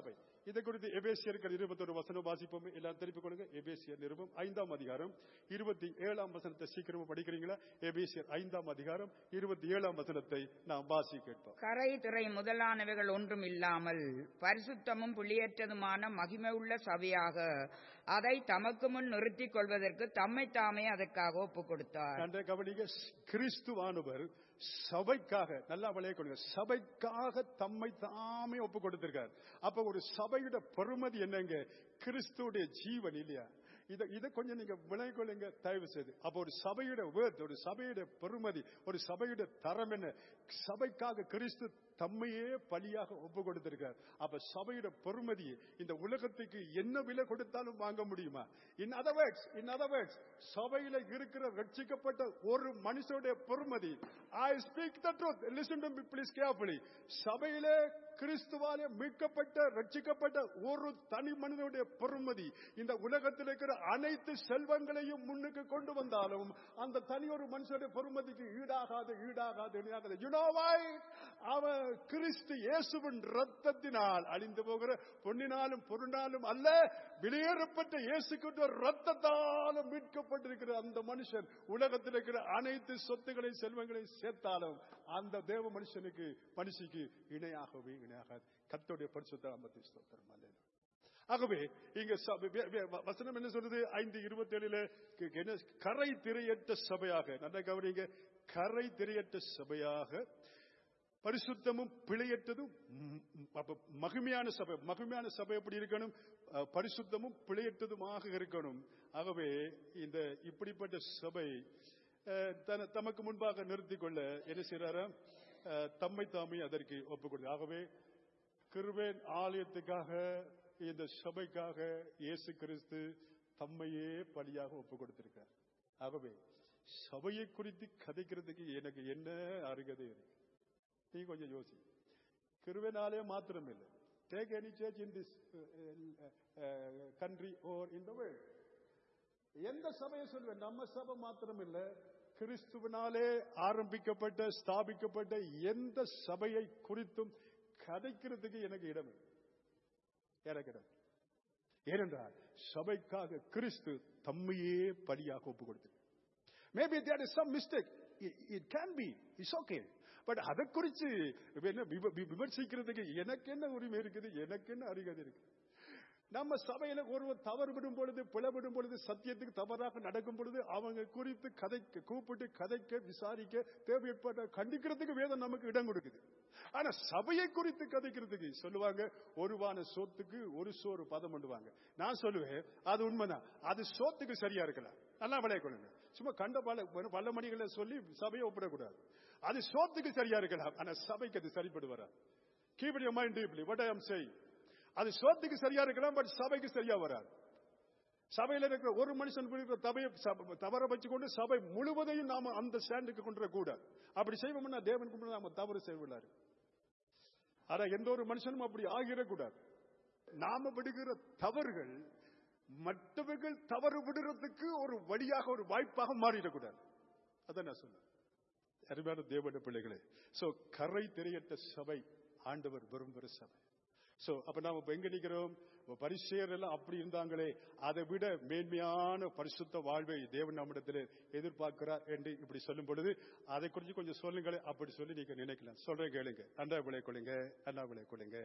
இதை குறித்து எபேசியர்கள் இருபத்தொரு வசனம் வாசிப்போம் எல்லாம் திருப்பிக் கொள்ளுங்க எபேசியர் நிருபம் ஐந்தாம் அதிகாரம் இருபத்தி ஏழாம் வசனத்தை சீக்கிரமா படிக்கிறீங்களா எபேசியர் ஐந்தாம் அதிகாரம் இருபத்தி ஏழாம் வசனத்தை நாம் வாசி கேட்போம் கரை திரை முதலானவைகள் ஒன்றும் இல்லாமல் பரிசுத்தமும் புள்ளியற்றதுமான மகிமையுள்ள சபையாக அதை தமக்கு முன் நிறுத்திக் கொள்வதற்கு தம்மை தாமே அதற்காக ஒப்புக் கொடுத்தார் கண்ட கவனிங்க கிறிஸ்துவானவர் சபைக்காக நல்லா விளைய கொடுங்க சபைக்காக தம்மை தாமே ஒப்பு கொடுத்திருக்கார் அப்ப ஒரு சபையோட பெருமதி என்னங்க கிறிஸ்துடைய ஜீவன் இல்லையா இதை இதை கொஞ்சம் நீங்க விளை கொள்ளுங்க தயவு செய்து அப்ப ஒரு சபையோட வேர்த் ஒரு சபையோட பெருமதி ஒரு சபையோட தரம் என்ன சபைக்காக கிறிஸ்து தம்மையே பலியாக ஒப்பு கொடுத்திருக்கார் அப்ப சபையோட பெருமதி இந்த உலகத்துக்கு என்ன விலை கொடுத்தாலும் வாங்க முடியுமா in other words in other words சபையில இருக்கிற ரட்சிக்கப்பட்ட ஒரு மனுஷனுடைய பெருமதி I speak the truth listen to me please carefully சபையிலே கிறிஸ்துவாலே மீட்கப்பட்ட ரட்சிக்கப்பட்ட ஒரு தனி மனிதனுடைய பெருமதி இந்த உலகத்தில் இருக்கிற அனைத்து செல்வங்களையும் முன்னுக்கு கொண்டு வந்தாலும் அந்த தனி ஒரு மனுஷனுடைய பெருமதிக்கு ஈடாகாது ஈடாகாது ஈடாகாது You know why? அவன் கிறிஸ்து இயேசுவின் ரத்தத்தினால் அழிந்து போகிற பொன்னினாலும் பொருளாலும் அல்ல வெளியேறப்பட்ட இயேசுக்கின்ற ரத்தத்தாலும் மீட்கப்பட்டிருக்கிற அந்த மனுஷன் உலகத்தில் இருக்கிற அனைத்து சொத்துக்களை செல்வங்களை சேர்த்தாலும் அந்த தேவ மனுஷனுக்கு மனுஷிக்கு இணையாகவே இணையாகாது கர்த்தருடைய பரிசுத்த நாமத்தை ஸ்தோத்திரம் அல்லேலூயா. ஆகவே இங்க ச- வே- வே- வசனம் என்ன சொல்றது ஐந்து இருபத்தி ஏழுல என்ன கரை திரையற்ற சபையாக நல்ல கவனிங்க கரை திரையற்ற சபையாக பரிசுத்தமும் பிழையற்றதும் ம், ம், அப்ப மகிமையான சபை மகிமையான சபை எப்படி இருக்கணும் அஹ், பரிசுத்தமும் பிழையற்றதுமாக இருக்கணும் ஆகவே இந்த இப்படிப்பட்ட சபை அஹ், தன- தமக்கு முன்பாக நிறுத்திக் கொள்ள என்ன செய்யறாரா அஹ், தம்மை தாமே அதற்கு ஒப்புக் கொடுத்து ஆகவே கிருபேன் ஆலயத்துக்காக இந்த சபைக்காக இயேசு கிறிஸ்து தம்மையே பலியாக ஒப்பு கொடுத்திருக்கார் ஆகவே சபையை குறித்து கதைக்கிறதுக்கு எனக்கு என்ன அருகதை இருக்கு நீ கொஞ்சம் யோசி கிருபேனாலே மாத்திரம் இல்லை take any church in this country or in the world எந்த சபையை சொல்வேன் நம்ம சபை மாத்திரம் இல்ல கிறிஸ்துவனாலே ஆரம்பிக்கப்பட்ட ஸ்தாபிக்கப்பட்ட எந்த சபையை குறித்தும் கதைக்கிறதுக்கு எனக்கு இடம் இல்லை. எனக்கு இடம் இல்லை. ஏனென்றால் சபைக்காக கிறிஸ்து தம்மையே பலியாக ஒப்பு கொடுத்து maybe there is some mistake it can be it's okay but அதை குறித்து என்ன விம- வி- விமர்சிக்கிறதுக்கு எனக்கு என்ன உரிமை இருக்குது எனக்கு என்ன அறிகதை இருக்கு நம்ம சபையில ஒருவர் தவறு விடும் பொழுது பிளவிடும் பொழுது சத்தியத்துக்கு தவறாக நடக்கும் பொழுது அவங்க குறித்து கதைக்க கூப்பிட்டு கதைக்க விசாரிக்க தேவைப்பட்ட கண்டிக்கிறதுக்கு வேதம் நமக்கு இடம் கொடுக்குது ஆனா சபையை குறித்து கதைக்கிறதுக்கு சொல்லுவாங்க ஒருவான சோத்துக்கு ஒரு சோறு பதம் பண்ணுவாங்க நான் சொல்லுவேன் அது உண்மைதான் அது சோத்துக்கு சரியா இருக்கலாம் நல்லா விளைய கொள்ளுங்க சும்மா கண்ட பல பல மணிகளை சொல்லி சபையை ஒப்பிடக்கூடாது அது சோத்துக்கு சரியா இருக்கலாம் ஆனா சபைக்கு அது சரிப்படு வராது keep it mind deeply what I am saying அது சோத்துக்கு சரியா இருக்கலாம் பட் சபைக்கு சரியா வராது சபையில இருக்கிற ஒரு மனுஷன் இருக்கிற தபையை சப- தவற வச்சுக்கொண்டு சபை முழுவதையும் நாம அந்த ஸ்டாண்டுக்கு கொண்டு வரக்கூடாது அப்படி செய்வோம்னா தேவன் கும்பிட நாம தவறு செய்விடாரு ஆனா எந்த ஒரு மனுஷனும் அப்படி ஆகிடக்கூடாது நாம விடுகிற தவறுகள் மற்றவர்கள் தவறு விடுறதுக்கு ஒரு வழியாக ஒரு வாய்ப்பாக மாறிடக்கூடாது அதான் நான் சொன்னேன் அருமையான தேவன பிள்ளைகளே சோ கரை தெரியட்ட சபை ஆண்டவர் விரும்புகிற சபை சோ அப்ப நாம இப்ப எங்க நிக்கிறோம் இப்ப பரிசேயர் எல்லாம் அப்படி இருந்தாங்களே அதை விட மேன்மையான பரிசுத்த வாழ்வை தேவன் நம்மிடத்தில் எதிர்பார்க்கிறார் என்று இப்படி சொல்லும் பொழுது அதை குறித்து கொஞ்சம் சொல்லுங்களேன் அப்படி சொல்லி நீங்க நினைக்கலாம் சொல்றேன் கேளுங்க அண்டா விளை கொள்ளுங்க அண்ணா விளை கொள்ளுங்க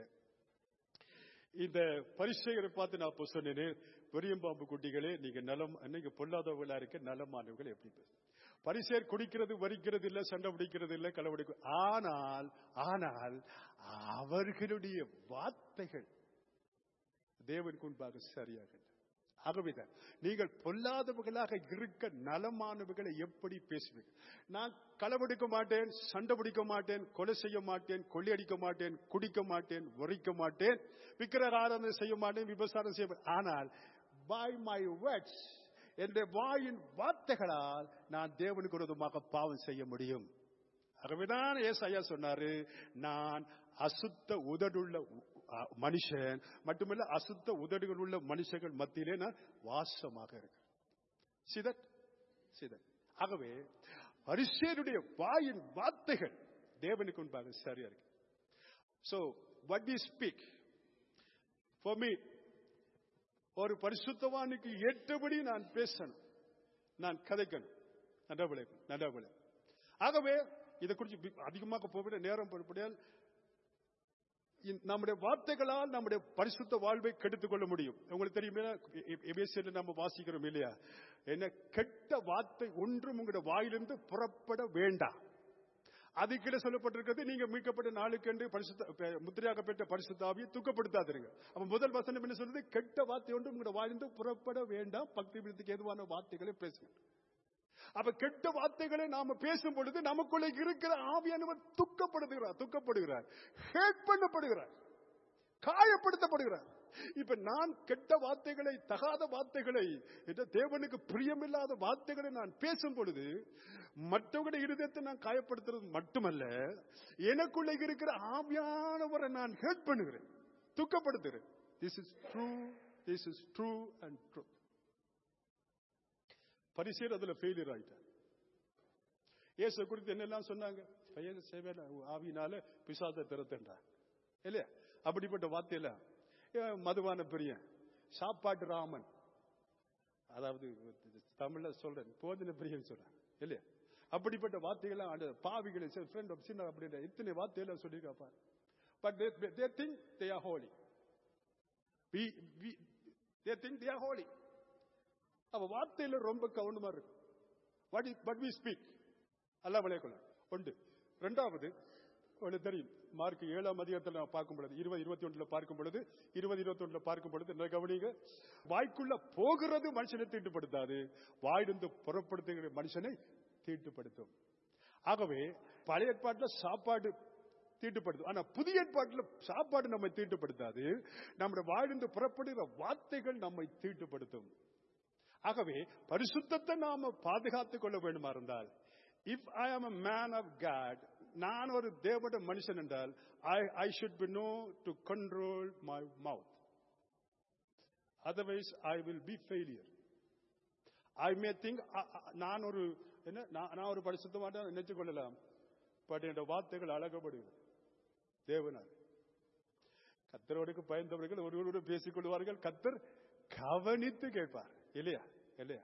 இந்த பரிசைகளை பார்த்து நான் இப்போ சொன்னேன் பெரியம்பாம்பு குட்டிகளே நீங்க நலம் நீங்க பொல்லாதவர்களா இருக்க நலமானவர்கள் எப்படி பேசு பரிசேர் குடிக்கிறது வரிக்கிறது இல்ல சண்டை பிடிக்கிறது இல்ல களவடிக்கு ஆனால் ஆனால் அவர்களுடைய வார்த்தைகள் தேவனுக்கு முன்பாக சரியாக இல்லை. ஆகவேதான் நீங்கள் பொல்லாதவர்களாக இருக்க நலமானவர்களை எப்படி பேசுவீர்கள் நான் களவெடுக்க மாட்டேன் சண்டை பிடிக்க மாட்டேன் கொலை செய்ய மாட்டேன் கொள்ளையடிக்க மாட்டேன் குடிக்க மாட்டேன் உரைக்க மாட்டேன் விக்கிர ஆராதனை செய்ய மாட்டேன் விபசாரம் செய்ய மாட்டேன். ஆனால் பை மை வேர்ட்ஸ் என்னுடைய வாயின் வார்த்தைகளால் நான் தேவனுக்கு விரோதமாக பாவம் செய்ய முடியும் ஆகவேதான் ஏசாயா சொன்னாரு நான் அசுத்த உதடுள்ள அ, மனுஷன் மட்டுமல்ல அசுத்த உதடுகள் உள்ள மனுஷர்கள் மத்தியிலே நான் வாசமாக இருக்கிறேன் சிதட் சிதட் ஆகவே பரிசேருடைய வாயின் வார்த்தைகள் தேவனுக்கு முன்பாக சரியா இருக்கு so what we speak for me ஒரு பரிசுத்தவானுக்கு ஏற்றபடி நான் பேசணும் நான் கதைக்கணும் நடவலை நடவலை ஆகவே இதை குறித்து பி- அதிகமாக போகிற நேரம் பொறுப்படியால் இந்த- நம்முடைய வார்த்தைகளால் நம்முடைய பரிசுத்த வாழ்வை கெடுத்துக் கொள்ள முடியும் உங்களுக்கு தெரியுமே எபேசியர்ல நம்ம வாசிக்கிறோம் இல்லையா என்ன கெட்ட வார்த்தை ஒன்றும் உங்களுடைய வாயிலிருந்து புறப்பட வேண்டாம் அதுக்கிட சொல்லப்பட்டிருக்கிறது நீங்க மீட்கப்பட்ட நாளுக்கென்று பரிசுத்த பெ- முத்திரையாக பெற்ற பரிசுத்தாவியை துக்கப்படுத்தாதீங்க அப்ப முதல் வசனம் என்ன சொல்றது கெட்ட வார்த்தை ஒன்றும் உங்களுடைய வாயிலிருந்து புறப்பட வேண்டாம் பக்தி விருத்துக்கு எதுவான வார்த்தைகளை பேசுங்க அப்ப கெட்ட வார்த்தைகளை நாம பேசும் பொழுது நமக்குள்ள இருக்கிற ஆவியானவர் துக்கப்படுகிறார் துக்கப்படுகிறார் ஹேட் பண்ணப்படுகிறார் காயப்படுத்தப்படுகிறார் இப்ப நான் கெட்ட வார்த்தைகளை தகாத வார்த்தைகளை இந்த தேவனுக்கு பிரியமில்லாத வார்த்தைகளை நான் பேசும் பொழுது மற்றவங்களுடைய இருதயத்தை நான் காயப்படுத்துறது மட்டுமல்ல எனக்குள்ள இருக்கிற ஆவியானவரை நான் ஹேட் பண்ணுகிறேன் துக்கப்படுத்துகிறேன் this is true this is true and true பரிசேர் அதுல ஃபெயிலியர் ஆயிட்டார் இயேசு குறித்து என்னெல்லாம் சொன்னாங்க பையன் சேவையில ஆவியினால பிசாசை திறத்துன்றார் இல்லையா அப்படிப்பட்ட வார்த்தையில அஹ், மதுவான பிரியன் சாப்பாட்டு ராமன் அதாவது தமிழ்ல சொல்றேன் போதின பிரியன் சொல்றேன் இல்லையா அப்படிப்பட்ட வார்த்தைகளை அந்த பாவிகளை ஃப்ரெண்ட் ஆஃப் சின்ன அப்படின்ற இத்தனை வார்த்தைகளை சொல்லியிருக்கா பாரு but they think they are holy we we they think they are holy அவ வார்த்தையில ரொம்ப கவனமா இருக்கு what is but we speak அல்ல விளையக்குள்ள ஒன்று ரெண்டாவது உங்களுக்கு தெரியும் மார்க் ஏழாம் அதிகாரத்தில் நான் பார்க்கும் பொழுது இருபது இருபத்தி ஒன்றுல பார்க்கும் பொழுது இருபது இருபத்தி ஒன்றுல பார்க்கும் பொழுது என்ன கவனிங்க வாய்க்குள்ள போகிறது மனுஷனை தீட்டுப்படுத்தாது வாயிலிருந்து புறப்படுத்துகிற மனுஷனை தீட்டுப்படுத்தும் ஆகவே பழைய ஏற்பாட்டில் சாப்பாடு தீட்டுப்படுத்தும் ஆனா புதிய ஏற்பாட்டில் சாப்பாடு நம்மை தீட்டுப்படுத்தாது நம்முடைய வாயிலிருந்து புறப்படுகிற வார்த்தைகள் நம்மை தீட்டுப்படுத்தும் ஆகவே பரிசுத்தத்தை நாம பாதுகாத்துக் கொள்ள வேண்டுமா இருந்தால் இஃப் ஐ ஆம் அ மேன் ஆஃப் காட் நான் ஒரு தேவட மனுஷன் என்றால் I I should be know to control my mouth otherwise I will be failure I may think நான் ஒரு என்ன நான் நான் ஒரு பரிசுத்தமான நினைச்சு கொள்ளலாம் பட் என்ற வார்த்தைகள் அழகப்படுகிறது தேவனால் கத்தரோடுக்கு பயந்தவர்கள் ஒருவரோடு பேசிக் கொள்வார்கள் கத்தர் கவனித்து கேட்பார் இல்லையா இல்லையா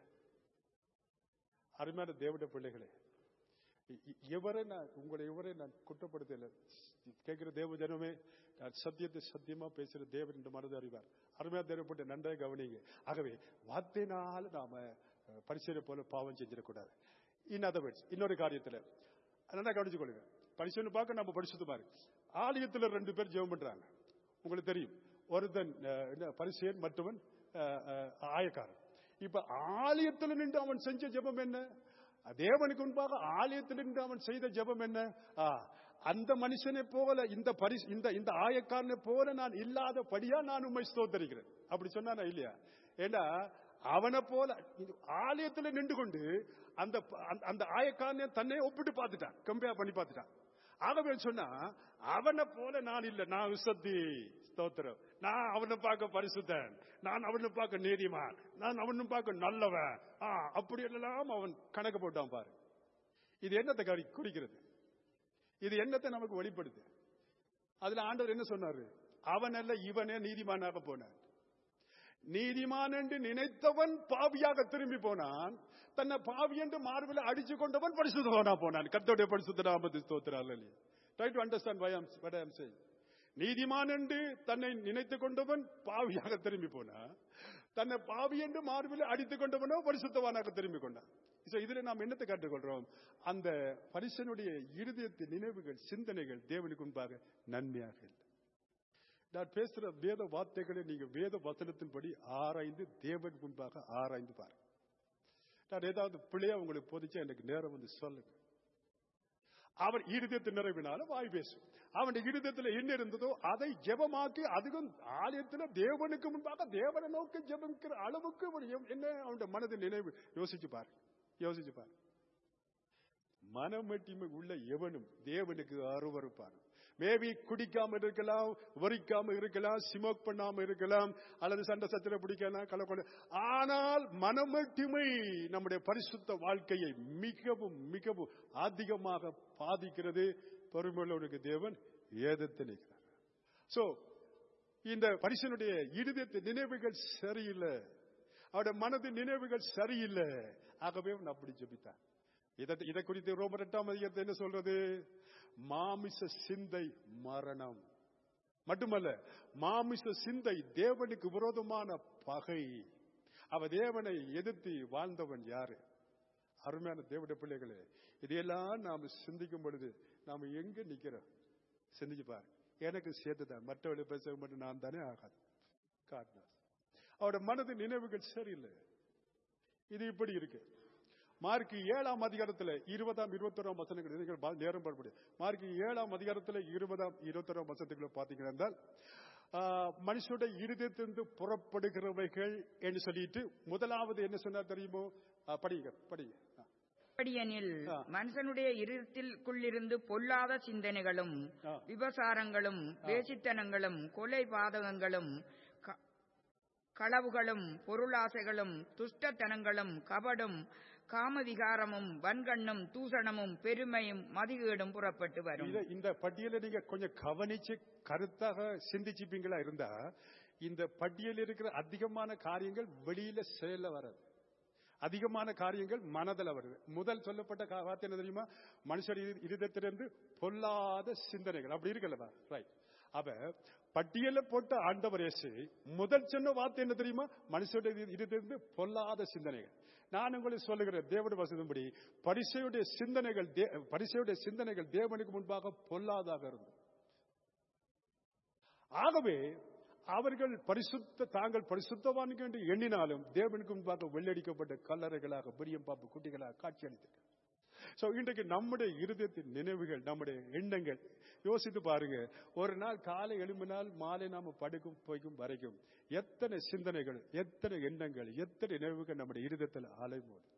அருமையான தேவட பிள்ளைகளே இ- இ- எவரை நான் உங்களை எவரை நான் குற்றப்படுத்தல கேட்கிற தேவ ஜனமே நான் சத்தியத்தை சத்தியமா பேசுற தேவன் இந்த மனதை அறிவார் அருமையா தேவப்பட்ட நன்றாக கவனிங்க ஆகவே வார்த்தையினால நாம அஹ், பரிசீலனை போல பாவம் செஞ்சிடக்கூடாது இன் அதர் வேர்ட்ஸ் இன்னொரு காரியத்துல நல்லா கவனிச்சு கொள்ளுங்க பரிசீலனை பார்க்க நம்ம பரிசுத்தமா இருக்கு ஆலயத்துல ரெண்டு பேர் ஜெபம் பண்றாங்க உங்களுக்கு தெரியும் ஒருத்தன் அஹ், என்ன, பரிசேன் மற்றவன் அஹ், அஹ், ஆயக்காரன் இப்ப ஆலயத்துல நின்று அவன் செஞ்ச ஜெபம் என்ன தேவனுக்கு முன்பாக ஆலயத்தில் நின்று அவன் செய்த ஜெபம் என்ன ஆ, அந்த மனுஷனை போல இந்த பரிசு இந்த இந்த ஆயக்காரனை போல நான் இல்லாதபடியா நான் உண்மை ஸ்தோத்தரிக்கிறேன் அப்படி சொன்னானா இல்லையா ஏன்னா அவனை போல இந்த ஆலயத்துல நின்று கொண்டு அந்த ப- அந்த- அந்த ஆயக்காரனை தன்னை ஒப்பிட்டு பார்த்துட்டான் கம்பேர் பண்ணி பார்த்துட்டான் ஆகவே சொன்னா அவனை போல நான் இல்ல நான் விசத்தி ஸ்தோத்திரம் நான் அவனை பார்க்க பரிசுத்தன் நான் அவனை பார்க்க நீதிமான் நான் அவனை பார்க்க நல்லவன் ஆ, அப்படி எல்லாம் அவன் கணக்கு போட்டான் பாரு இது என்னத்தை கறி- குறிக்கிறது இது என்னத்தை நமக்கு வெளிப்படுது அதுல ஆண்டவர் என்ன சொன்னாரு அவன் அல்ல இவனே நீதிமானாக போனான் நீதிமான் என்று நினைத்தவன் பாவியாக திரும்பி போனான் தன்னை பாவி என்று மார்பில் அடிச்சு கொண்டவன் பரிசுத்தவனா போனான் கர்த்தருடைய பரிசுத்த நாமத்தை ஸ்தோத்திரால் try to understand why I'm what I am saying நீதிமான் என்று தன்னை நினைத்துக் கொண்டவன் பாவியாக திரும்பி போனான் தன்னை பாவி என்று மார்பில் அடித்துக் கொண்டவனோ பரிசுத்தவானாக திரும்பி கொண்டான் So, இதுல நாம் என்னத்தை கற்றுக்கொள்றோம் அந்த பரிசனுடைய இருதயத்தின் நினைவுகள் சிந்தனைகள் தேவனுக்கு முன்பாக நன்மையாக இல்லை நான் பேசுற வேத வார்த்தைகளை நீங்க வேத வசனத்தின்படி ஆராய்ந்து தேவன் முன்பாக ஆராய்ந்து பாருங்க நான் ஏதாவது பிள்ளையா உங்களுக்கு போதிச்சா எனக்கு நேரம் வந்து சொல்லுங்க அவன் இருதயத்தின் நிறைவினால வாய் பேசும் அவன் இருதயத்துல என்ன இருந்ததோ அதை ஜெபமாக்கி அதுக்கும் ஆலயத்துல தேவனுக்கு முன்பாக தேவனை நோக்கி ஜெபிக்கிற அளவுக்கு ஒரு எவ்- என்ன அவனுடைய மனதின் நினைவு யோசிச்சு பாரு யோசிச்சு பாரு மனமட்டிமை உள்ள எவனும் தேவனுக்கு அருவருப்பான் மேபி குடிக்காம இருக்கலாம் வரிக்காம இருக்கலாம் ஸ்மோக் பண்ணாம இருக்கலாம் அல்லது சண்டை சத்திர பிடிக்கலாம் கலக்கொலை ஆனால் மனமட்டிமை நம்முடைய பரிசுத்த வாழ்க்கையை மிகவும் மிகவும் அதிகமாக பாதிக்கிறது பொறுமையுள்ளவனுக்கு தேவன் ஏதத்தை நிற்கிறார் சோ இந்த பரிசனுடைய இருதயத்து நினைவுகள் சரியில்லை அவருடைய மனது நினைவுகள் சரியில்லை ஆகவே அவன் அப்படி ஜெபித்தான் இதை இதை குறித்து ரோமர் எட்டாம் அதிகாரத்தை என்ன சொல்றது மாமிச சிந்தை மரணம் மட்டுமல்ல மாமிச சிந்தை தேவனுக்கு விரோதமான பகை அவ தேவனை எதிர்த்து வாழ்ந்தவன் யாரு அருமையான தேவனுடைய பிள்ளைகளே இதையெல்லாம் நாம் சிந்திக்கும் பொழுது நாம் எங்க நிக்கிறோம் சிந்திச்சு பாரு எனக்கு சேர்த்துதான் மற்றவர்களை பேச மட்டும் நான் தானே ஆகாது காரணம் அவரோட மனது நினைவுகள் சரியில்லை இது இப்படி இருக்கு மார்க் ஏழாம் அதிகாரத்துல இருபதாம் இருபத்தொராம் வசனங்கள் நீங்கள் பா- நேரம் பாடுபடு மார்க் ஏழாம் அதிகாரத்துல இருபதாம் இருபத்தொராம் வசனத்துக்குள்ள பாத்தீங்கன்னா இருந்தால், ஆ, மனுஷனுடைய இருதயத்திலிருந்து புறப்படுகிறவைகள் என்று சொல்லிட்டு முதலாவது என்ன சொன்னார் தெரியுமோ ஆ, படிங்க படிங்க ஆ. அப்படியெனில் ஆ. மனுஷனுடைய இருதயத்திற்குள்ளிருந்து பொல்லாத சிந்தனைகளும் ஆ. விபசாரங்களும் வேசித்தனங்களும் கொலை பாதகங்களும் க- களவுகளும் பொருளாசைகளும் துஷ்டத்தனங்களும் கபடும் காமவிகாரமும் வன்கண்ணும் தூசணமும் பெருமையும் மதிகேடும் புறப்பட்டு வரும் இத இந்த பட்டியலை நீங்க கொஞ்சம் கவனிச்சு கருத்தாக சிந்திச்சுப்பீங்களா இருந்தா இந்த பட்டியலில் இருக்கிற அதிகமான காரியங்கள் வெளியில செயல்ல வராது அதிகமான காரியங்கள் மனதில் வருது முதல் சொல்லப்பட்ட கா- வார்த்தை என்ன தெரியுமா மனுஷர் இரு- இருதயத்திலிருந்து பொல்லாத சிந்தனைகள் அப்படி இருக்கல்லவா ரைட் அவ பட்டியல போட்ட ஆண்டவர் இயேசு முதல் சொன்ன வார்த்தை என்ன தெரியுமா மனுஷருடைய இரு- இருதயத்திலிருந்து பொல்லாத சிந்தனைகள் நான் உங்களுக்கு சொல்லுகிறேன் தேவனுடைய வசதிப்படி பரிசையுடைய சிந்தனைகள் தே- பரிசையுடைய சிந்தனைகள் தேவனுக்கு முன்பாக பொல்லாதாக இருந்தது ஆகவே அவர்கள் பரிசுத்த தாங்கள் பரிசுத்தவான்கள் என்று எண்ணினாலும் தேவனுக்கு முன்பாக வெள்ளடிக்கப்பட்ட கல்லறைகளாக பெரியம் பாப்பு குட்டிகளாக காட்சியளித்தார்கள் சோ இன்றைக்கு நம்முடைய இருதயத்தின் நினைவுகள் நம்முடைய எண்ணங்கள் யோசித்து பாருங்க ஒரு நாள் காலை எழும்பினால் மாலை நாம படுக்கும் போய்க்கும் வரைக்கும் எத்தனை சிந்தனைகள் எத்தனை எண்ணங்கள் எத்தனை நினைவுகள் நம்முடைய இருதயத்தில் அலைமோது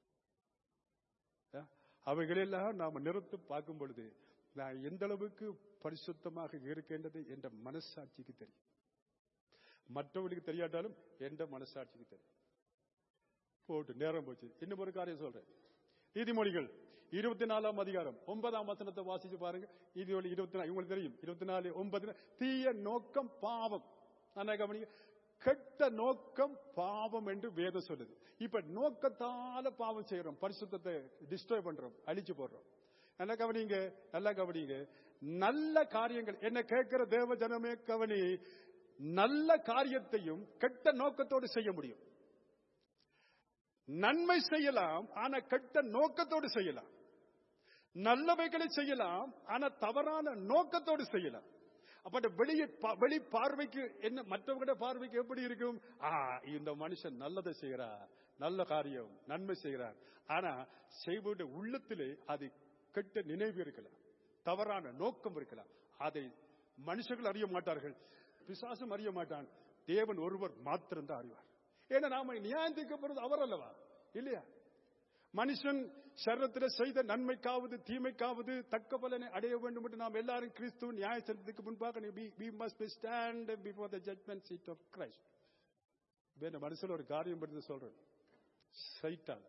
அவைகளெல்லாம் நாம நிறுத்து பார்க்கும் பொழுது நான் எந்த அளவுக்கு பரிசுத்தமாக இருக்கின்றது என்ற மனசாட்சிக்கு தெரியும் மற்றவர்களுக்கு தெரியாட்டாலும் என்ற மனசாட்சிக்கு தெரியும் போட்டு நேரம் போச்சு இன்னும் ஒரு காரியம் சொல்றேன் நீதிமொழிகள் இருபத்தி நாலாம் அதிகாரம் ஒன்பதாம் வசனத்தை வாசிச்சு பாருங்க நீதிமொழி இருபத்தி நாலு உங்களுக்கு தெரியும் இருபத்தி நாலு ஒன்பது தீய நோக்கம் பாவம் நான் கவனிங்க கெட்ட நோக்கம் பாவம் என்று வேதம் சொல்லுது இப்ப நோக்கத்தால பாவம் செய்யறோம் பரிசுத்தத்தை டிஸ்ட்ராய் பண்றோம் அழிச்சு போடுறோம் நல்லா கவனிங்க நல்லா கவனிங்க நல்ல காரியங்கள் என்ன கேட்கிற தேவ ஜனமே கவனி நல்ல காரியத்தையும் கெட்ட நோக்கத்தோடு செய்ய முடியும் நன்மை செய்யலாம் ஆனா கெட்ட நோக்கத்தோடு செய்யலாம் நல்லவைகளை செய்யலாம் ஆனா தவறான நோக்கத்தோடு செய்யலாம் அப்ப வெளியே வெளி பார்வைக்கு என்ன மற்றவங்களுடைய பார்வைக்கு எப்படி இருக்கும் ஆ இந்த மனுஷன் நல்லதை செய்கிறார் நல்ல காரியம் நன்மை செய்கிறார் ஆனா செய்வோட உள்ளத்திலே அது கெட்ட நினைவு இருக்கலாம் தவறான நோக்கம் இருக்கலாம் அதை மனுஷர்கள் அறிய மாட்டார்கள் பிசாசும் அறிய மாட்டான் தேவன் ஒருவர் மாத்திரம்தான் அறிவார் ஏன்னா நாம நியாயம் தீர்க்கப்படுறது அவர் அல்லவா இல்லையா மனுஷன் சரத்தில் செய்த நன்மைக்காவது தீமைக்காவது தக்க பலனை அடைய வேண்டும் என்று நாம் எல்லாரும் கிறிஸ்துவ நியாய சட்டத்துக்கு முன்பாக we must be stand before the judgment seat of Christ வேற மனுஷன் ஒரு காரியம் பற்றி சொல்றேன் சைட்டான்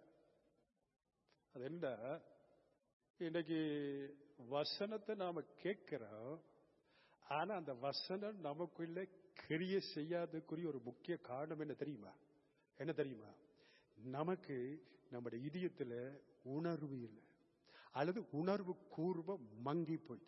அது என்ன இன்னைக்கு வசனத்தை நாம கேட்கிறோம் ஆனா அந்த வசனம் நமக்குள்ள கிரிய செய்யாதக்குரிய ஒரு முக்கிய காரணம் என்ன தெரியுமா என்ன தெரியுமா நமக்கு நம்முடைய இதயத்துல உணர்வு இல்லை அல்லது உணர்வு கூர்வம் மங்கி போயிடுது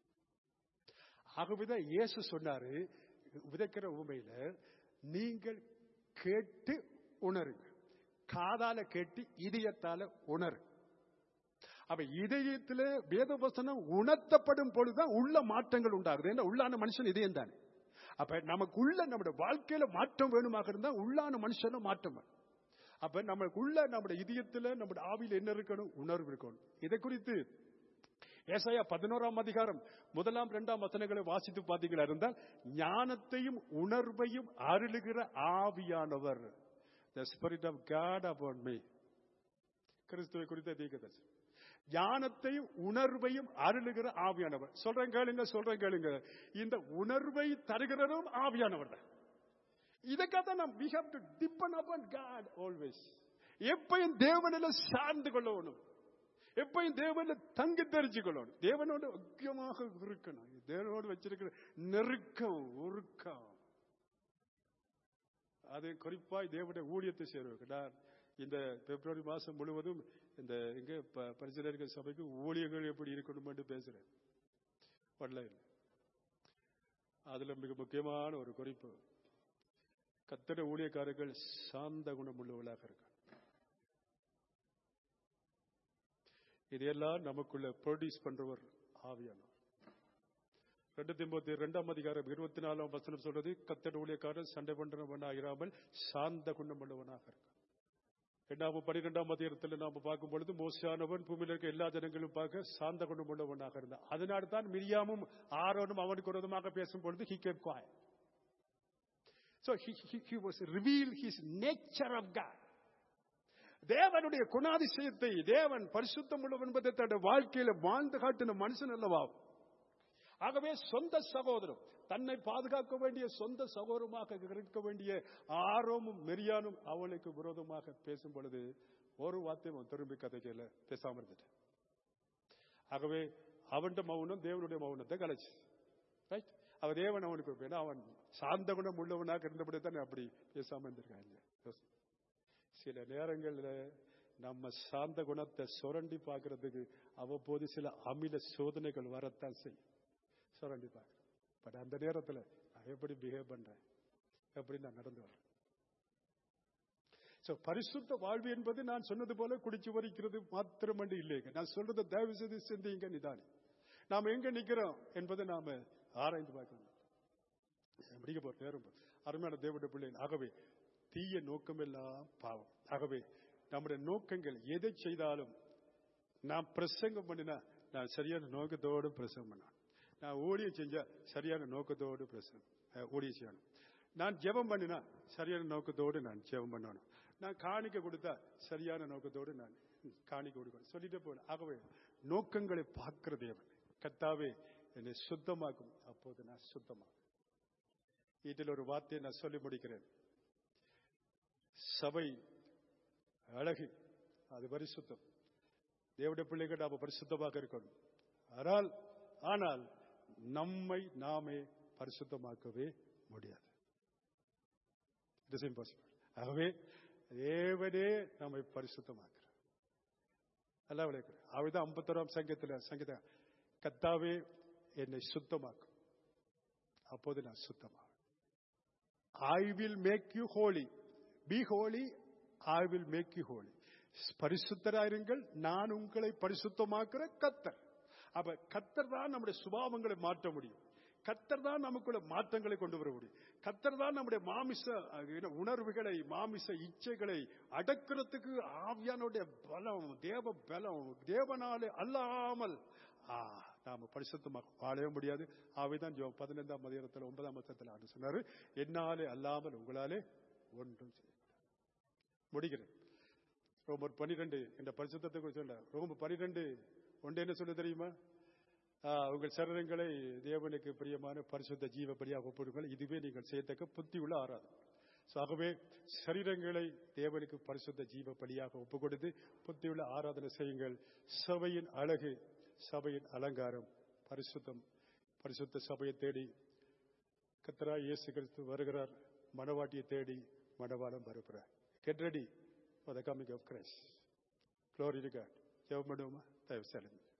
ஆகவேதான் இயேசு சொன்னாரு விதைக்கிற உண்மையில நீங்கள் கேட்டு உணருங்க காதால கேட்டு இதயத்தால உணரு அப்ப இதயத்துல வேத வசனம் உணர்த்தப்படும் பொழுதுதான் உள்ள மாற்றங்கள் உண்டாகுது ஏன்னா உள்ளான மனுஷன் இதயம் தானே அப்ப நமக்குள்ள நம்முடைய வாழ்க்கையில மாற்றம் வேணுமாக இருந்தா உள்ளான மனுஷன மாற்றம் வேணும். அப்ப நமக்குள்ள நம்முடைய இதயத்துல நம்முடைய ஆவியில் என்ன இருக்கணும் உணர்வு இருக்கணும் இதை குறித்து ஏசாயா பதினோராம் அதிகாரம் முதலாம் இரண்டாம் வசனங்களை வாசித்து பார்த்தீங்களா இருந்தால் ஞானத்தையும் உணர்வையும் அருளுகிற ஆவியானவர் the spirit of God upon me கிறிஸ்துவை குறித்த தீர்க்கதரிசி ஞானத்தையும் உணர்வையும் அருளுகிற ஆவியானவர் சொல்றேன் கேளுங்க சொல்றேன் கேளுங்க இந்த உணர்வை தருகிறதும் ஆவியானவர் தான் இதுக்காக நாம் we have to depend upon God always எப்பயும் தேவனில சார்ந்து கொள்ளணும் எப்பயும் தேவனில தங்கி தெரிஞ்சுக்கொள்ளணும் தேவனோடு முக்கியமாக இருக்கணும் தேவனோடு வச்சிருக்கிற நெருக்கம் உருக்கம் அது குறிப்பாய் தேவனுடைய ஊழியத்தை சேருவாங்க நான் இந்த பிப்ரவரி மாசம் முழுவதும் இந்த இங்க ப- பரிசுத்தர்கள் சபைக்கு ஊழியங்கள் எப்படி இருக்கணும் என்று பேசுறேன் ஆன்லைன் அதுல மிக முக்கியமான ஒரு குறிப்பு கத்தட ஊழியக்காரர்கள் சாந்த குணமுள்ளவர்களாக இருக்க இதையெல்லாம் நமக்குள்ள ப்ரொடியூஸ் பண்றவர் ஆவியானவர் ரெண்டு திம்பத்தி ரெண்டாம் அதிகாரம் இருபத்தி நாலாம் வசனம் சொல்றது கத்தட ஊழியக்காரன் சண்டை பண்றவன் ஆகிறாமல் சாந்த குணமுள்ளவனாக இருக்க இரண்டாம் பனிரெண்டாம் அதிகாரத்தில் நாம பார்க்கும் பொழுது மோசியானவன் பூமியில் இருக்க எல்லா ஜனங்களும் பார்க்க சாந்த குணமுள்ளவனாக இருந்தான் அதனால தான் மிரியாமும் ஆரோனும் அவனுக்கு விரோதமாக பேசும் பொழுது he kept quiet so he, he, he was revealed his nature of God தேவனுடைய குணாதிசயத்தை தேவன் பரிசுத்தம் உள்ளவன் என்பதை தன்னுடைய வாழ்க்கையில வாழ்ந்து காட்டின மனுஷன் அல்லவா ஆகவே சொந்த சகோதரம் தன்னை பாதுகாக்க வேண்டிய சொந்த சகோதரமாக இருக்க வேண்டிய ஆரோமும் மெரியானும் அவளுக்கு விரோதமாக பேசும் பொழுது ஒரு வார்த்தையும் அவன் திரும்பி கதைக்கல பேசாம இருந்துட்டான் ஆகவே அவன் மௌனம் தேவனுடைய மௌனத்தை கலைச்சு ரைட் அவன் தேவன் அவனுக்கு வேணா அவன் சாந்த குணம் உள்ளவனாக இருந்தபடி தான் அப்படி பேசாம இருந்திருக்காங்க யோசி. சில நேரங்கள்ல நம்ம சாந்த குணத்தை சுரண்டி பார்க்கிறதுக்கு அவ்வப்போது சில அமில சோதனைகள் வரத்தான் செய்யும் சுரண்டி பார்க்கிறேன் பட் அந்த நேரத்துல நான் எப்படி பிஹேவ் பண்றேன் எப்படி நான் நடந்து வரேன் சோ பரிசுத்த வாழ்வு என்பது நான் சொன்னது போல குடிச்சு வரிக்கிறது மாத்திரமண்டு இல்லைங்க நான் சொல்றதை தயவு செய்து சிந்திங்க நிதானி நாம எங்க நிக்கிறோம் என்பதை நாம ஆராய்ந்து பார்க்கணும் முடிக்க போற நேரம் அருமையான தேவனுடைய பிள்ளைகள் ஆகவே தீய நோக்கமெல்லாம் பாவம் ஆகவே நம்முடைய நோக்கங்கள் எதை செய்தாலும் நான் பிரசங்கம் பண்ணினா நான் சரியான நோக்கத்தோடு பிரசங்கம் பண்ணணும் நான் ஊழியம் செஞ்சா சரியான நோக்கத்தோடு பிரசங்கம் அஹ், ஊழியம் செய்யணும் நான் ஜெபம் பண்ணினா சரியான நோக்கத்தோடு நான் ஜெபம் பண்ணணும் நான் காணிக்க கொடுத்தா சரியான நோக்கத்தோடு நான் காணிக்க கொடுக்கணும் சொல்லிட்டே போகணும் ஆகவே நோக்கங்களை பார்க்கிற தேவன் கத்தாவே என்னை சுத்தமாக்கும் அப்போது நான் சுத்தமாகும் இதில் ஒரு வார்த்தையை நான் சொல்லி முடிக்கிறேன் சபை அழகு அது பரிசுத்தம் தேவடைய பிள்ளைகள் நாம பரிசுத்தமாக இருக்கணும் ஆனால் ஆனால் நம்மை நாமே பரிசுத்தமாக்கவே முடியாது இட் இஸ் இம்பாசிபிள் ஆகவே தேவனே நம்மை பரிசுத்தமாக்குறார் நல்லா விளையாடுறேன் அவர்தான் ஐம்பத்தோராம் சங்கத்துல சங்கீத கத்தாவே என்னை சுத்தமாக்கும் அப்போது நான் சுத்தமாகும் I will make you holy be holy I will make you holy பரிசுத்தராயிருங்கள் நான் உங்களை பரிசுத்தமாக்குற கத்தர் அப்ப கத்தர் தான் நம்முடைய சுபாவங்களை மாற்ற முடியும் கத்தர் தான் நமக்குள்ள மாற்றங்களை கொண்டு வர முடியும் கத்தர் தான் நம்முடைய மாமிச அஹ், என்ன, உணர்வுகளை மாமிச இச்சைகளை அடக்கிறதுக்கு ஆவியானுடைய பலம் தேவ பலம் தேவனாலே அல்லாமல் ஆ, நாம பரிசுத்தமாக வாழவே முடியாது ஆவைதான் ஜோ பதினைந்தாம் அதிகாரத்தில் ஒன்பதாம் வருஷத்தில் ஆண்டு சொன்னாரு என்னாலே அல்லாமல் உங்களாலே ஒன்றும் செய்ய முடிகிறேன் ரோமர் பனிரெண்டு என்ற பரிசுத்தத்தை குறித்து சொல்ல ரோமர் பனிரெண்டு ஒன்று என்ன சொல்ல தெரியுமா ஆ, உங்கள் சரீரங்களை தேவனுக்கு பிரியமான பரிசுத்த ஜீவ பலியாக ஒப்பிடுங்கள் இதுவே நீங்கள் செய்யத்தக்க புத்தி உள்ள ஆராதனை So, ஆகவே சரீரங்களை தேவனுக்கு பரிசுத்த ஜீவ பலியாக ஒப்பு கொடுத்து புத்தியுள்ள ஆராதனை செய்யுங்கள் சபையின் அழகு சபையின் அலங்காரம் பரிசுத்தம் பரிசுத்த சபையை தேடி கத்தரா இயேசு கிறிஸ்து வருகிறார் மணவாட்டியை தேடி மணவாளம் வருகிறார் get ready for the coming of Christ glory to God ஜெபம் பண்ணுவோமா தயவு செலுங்க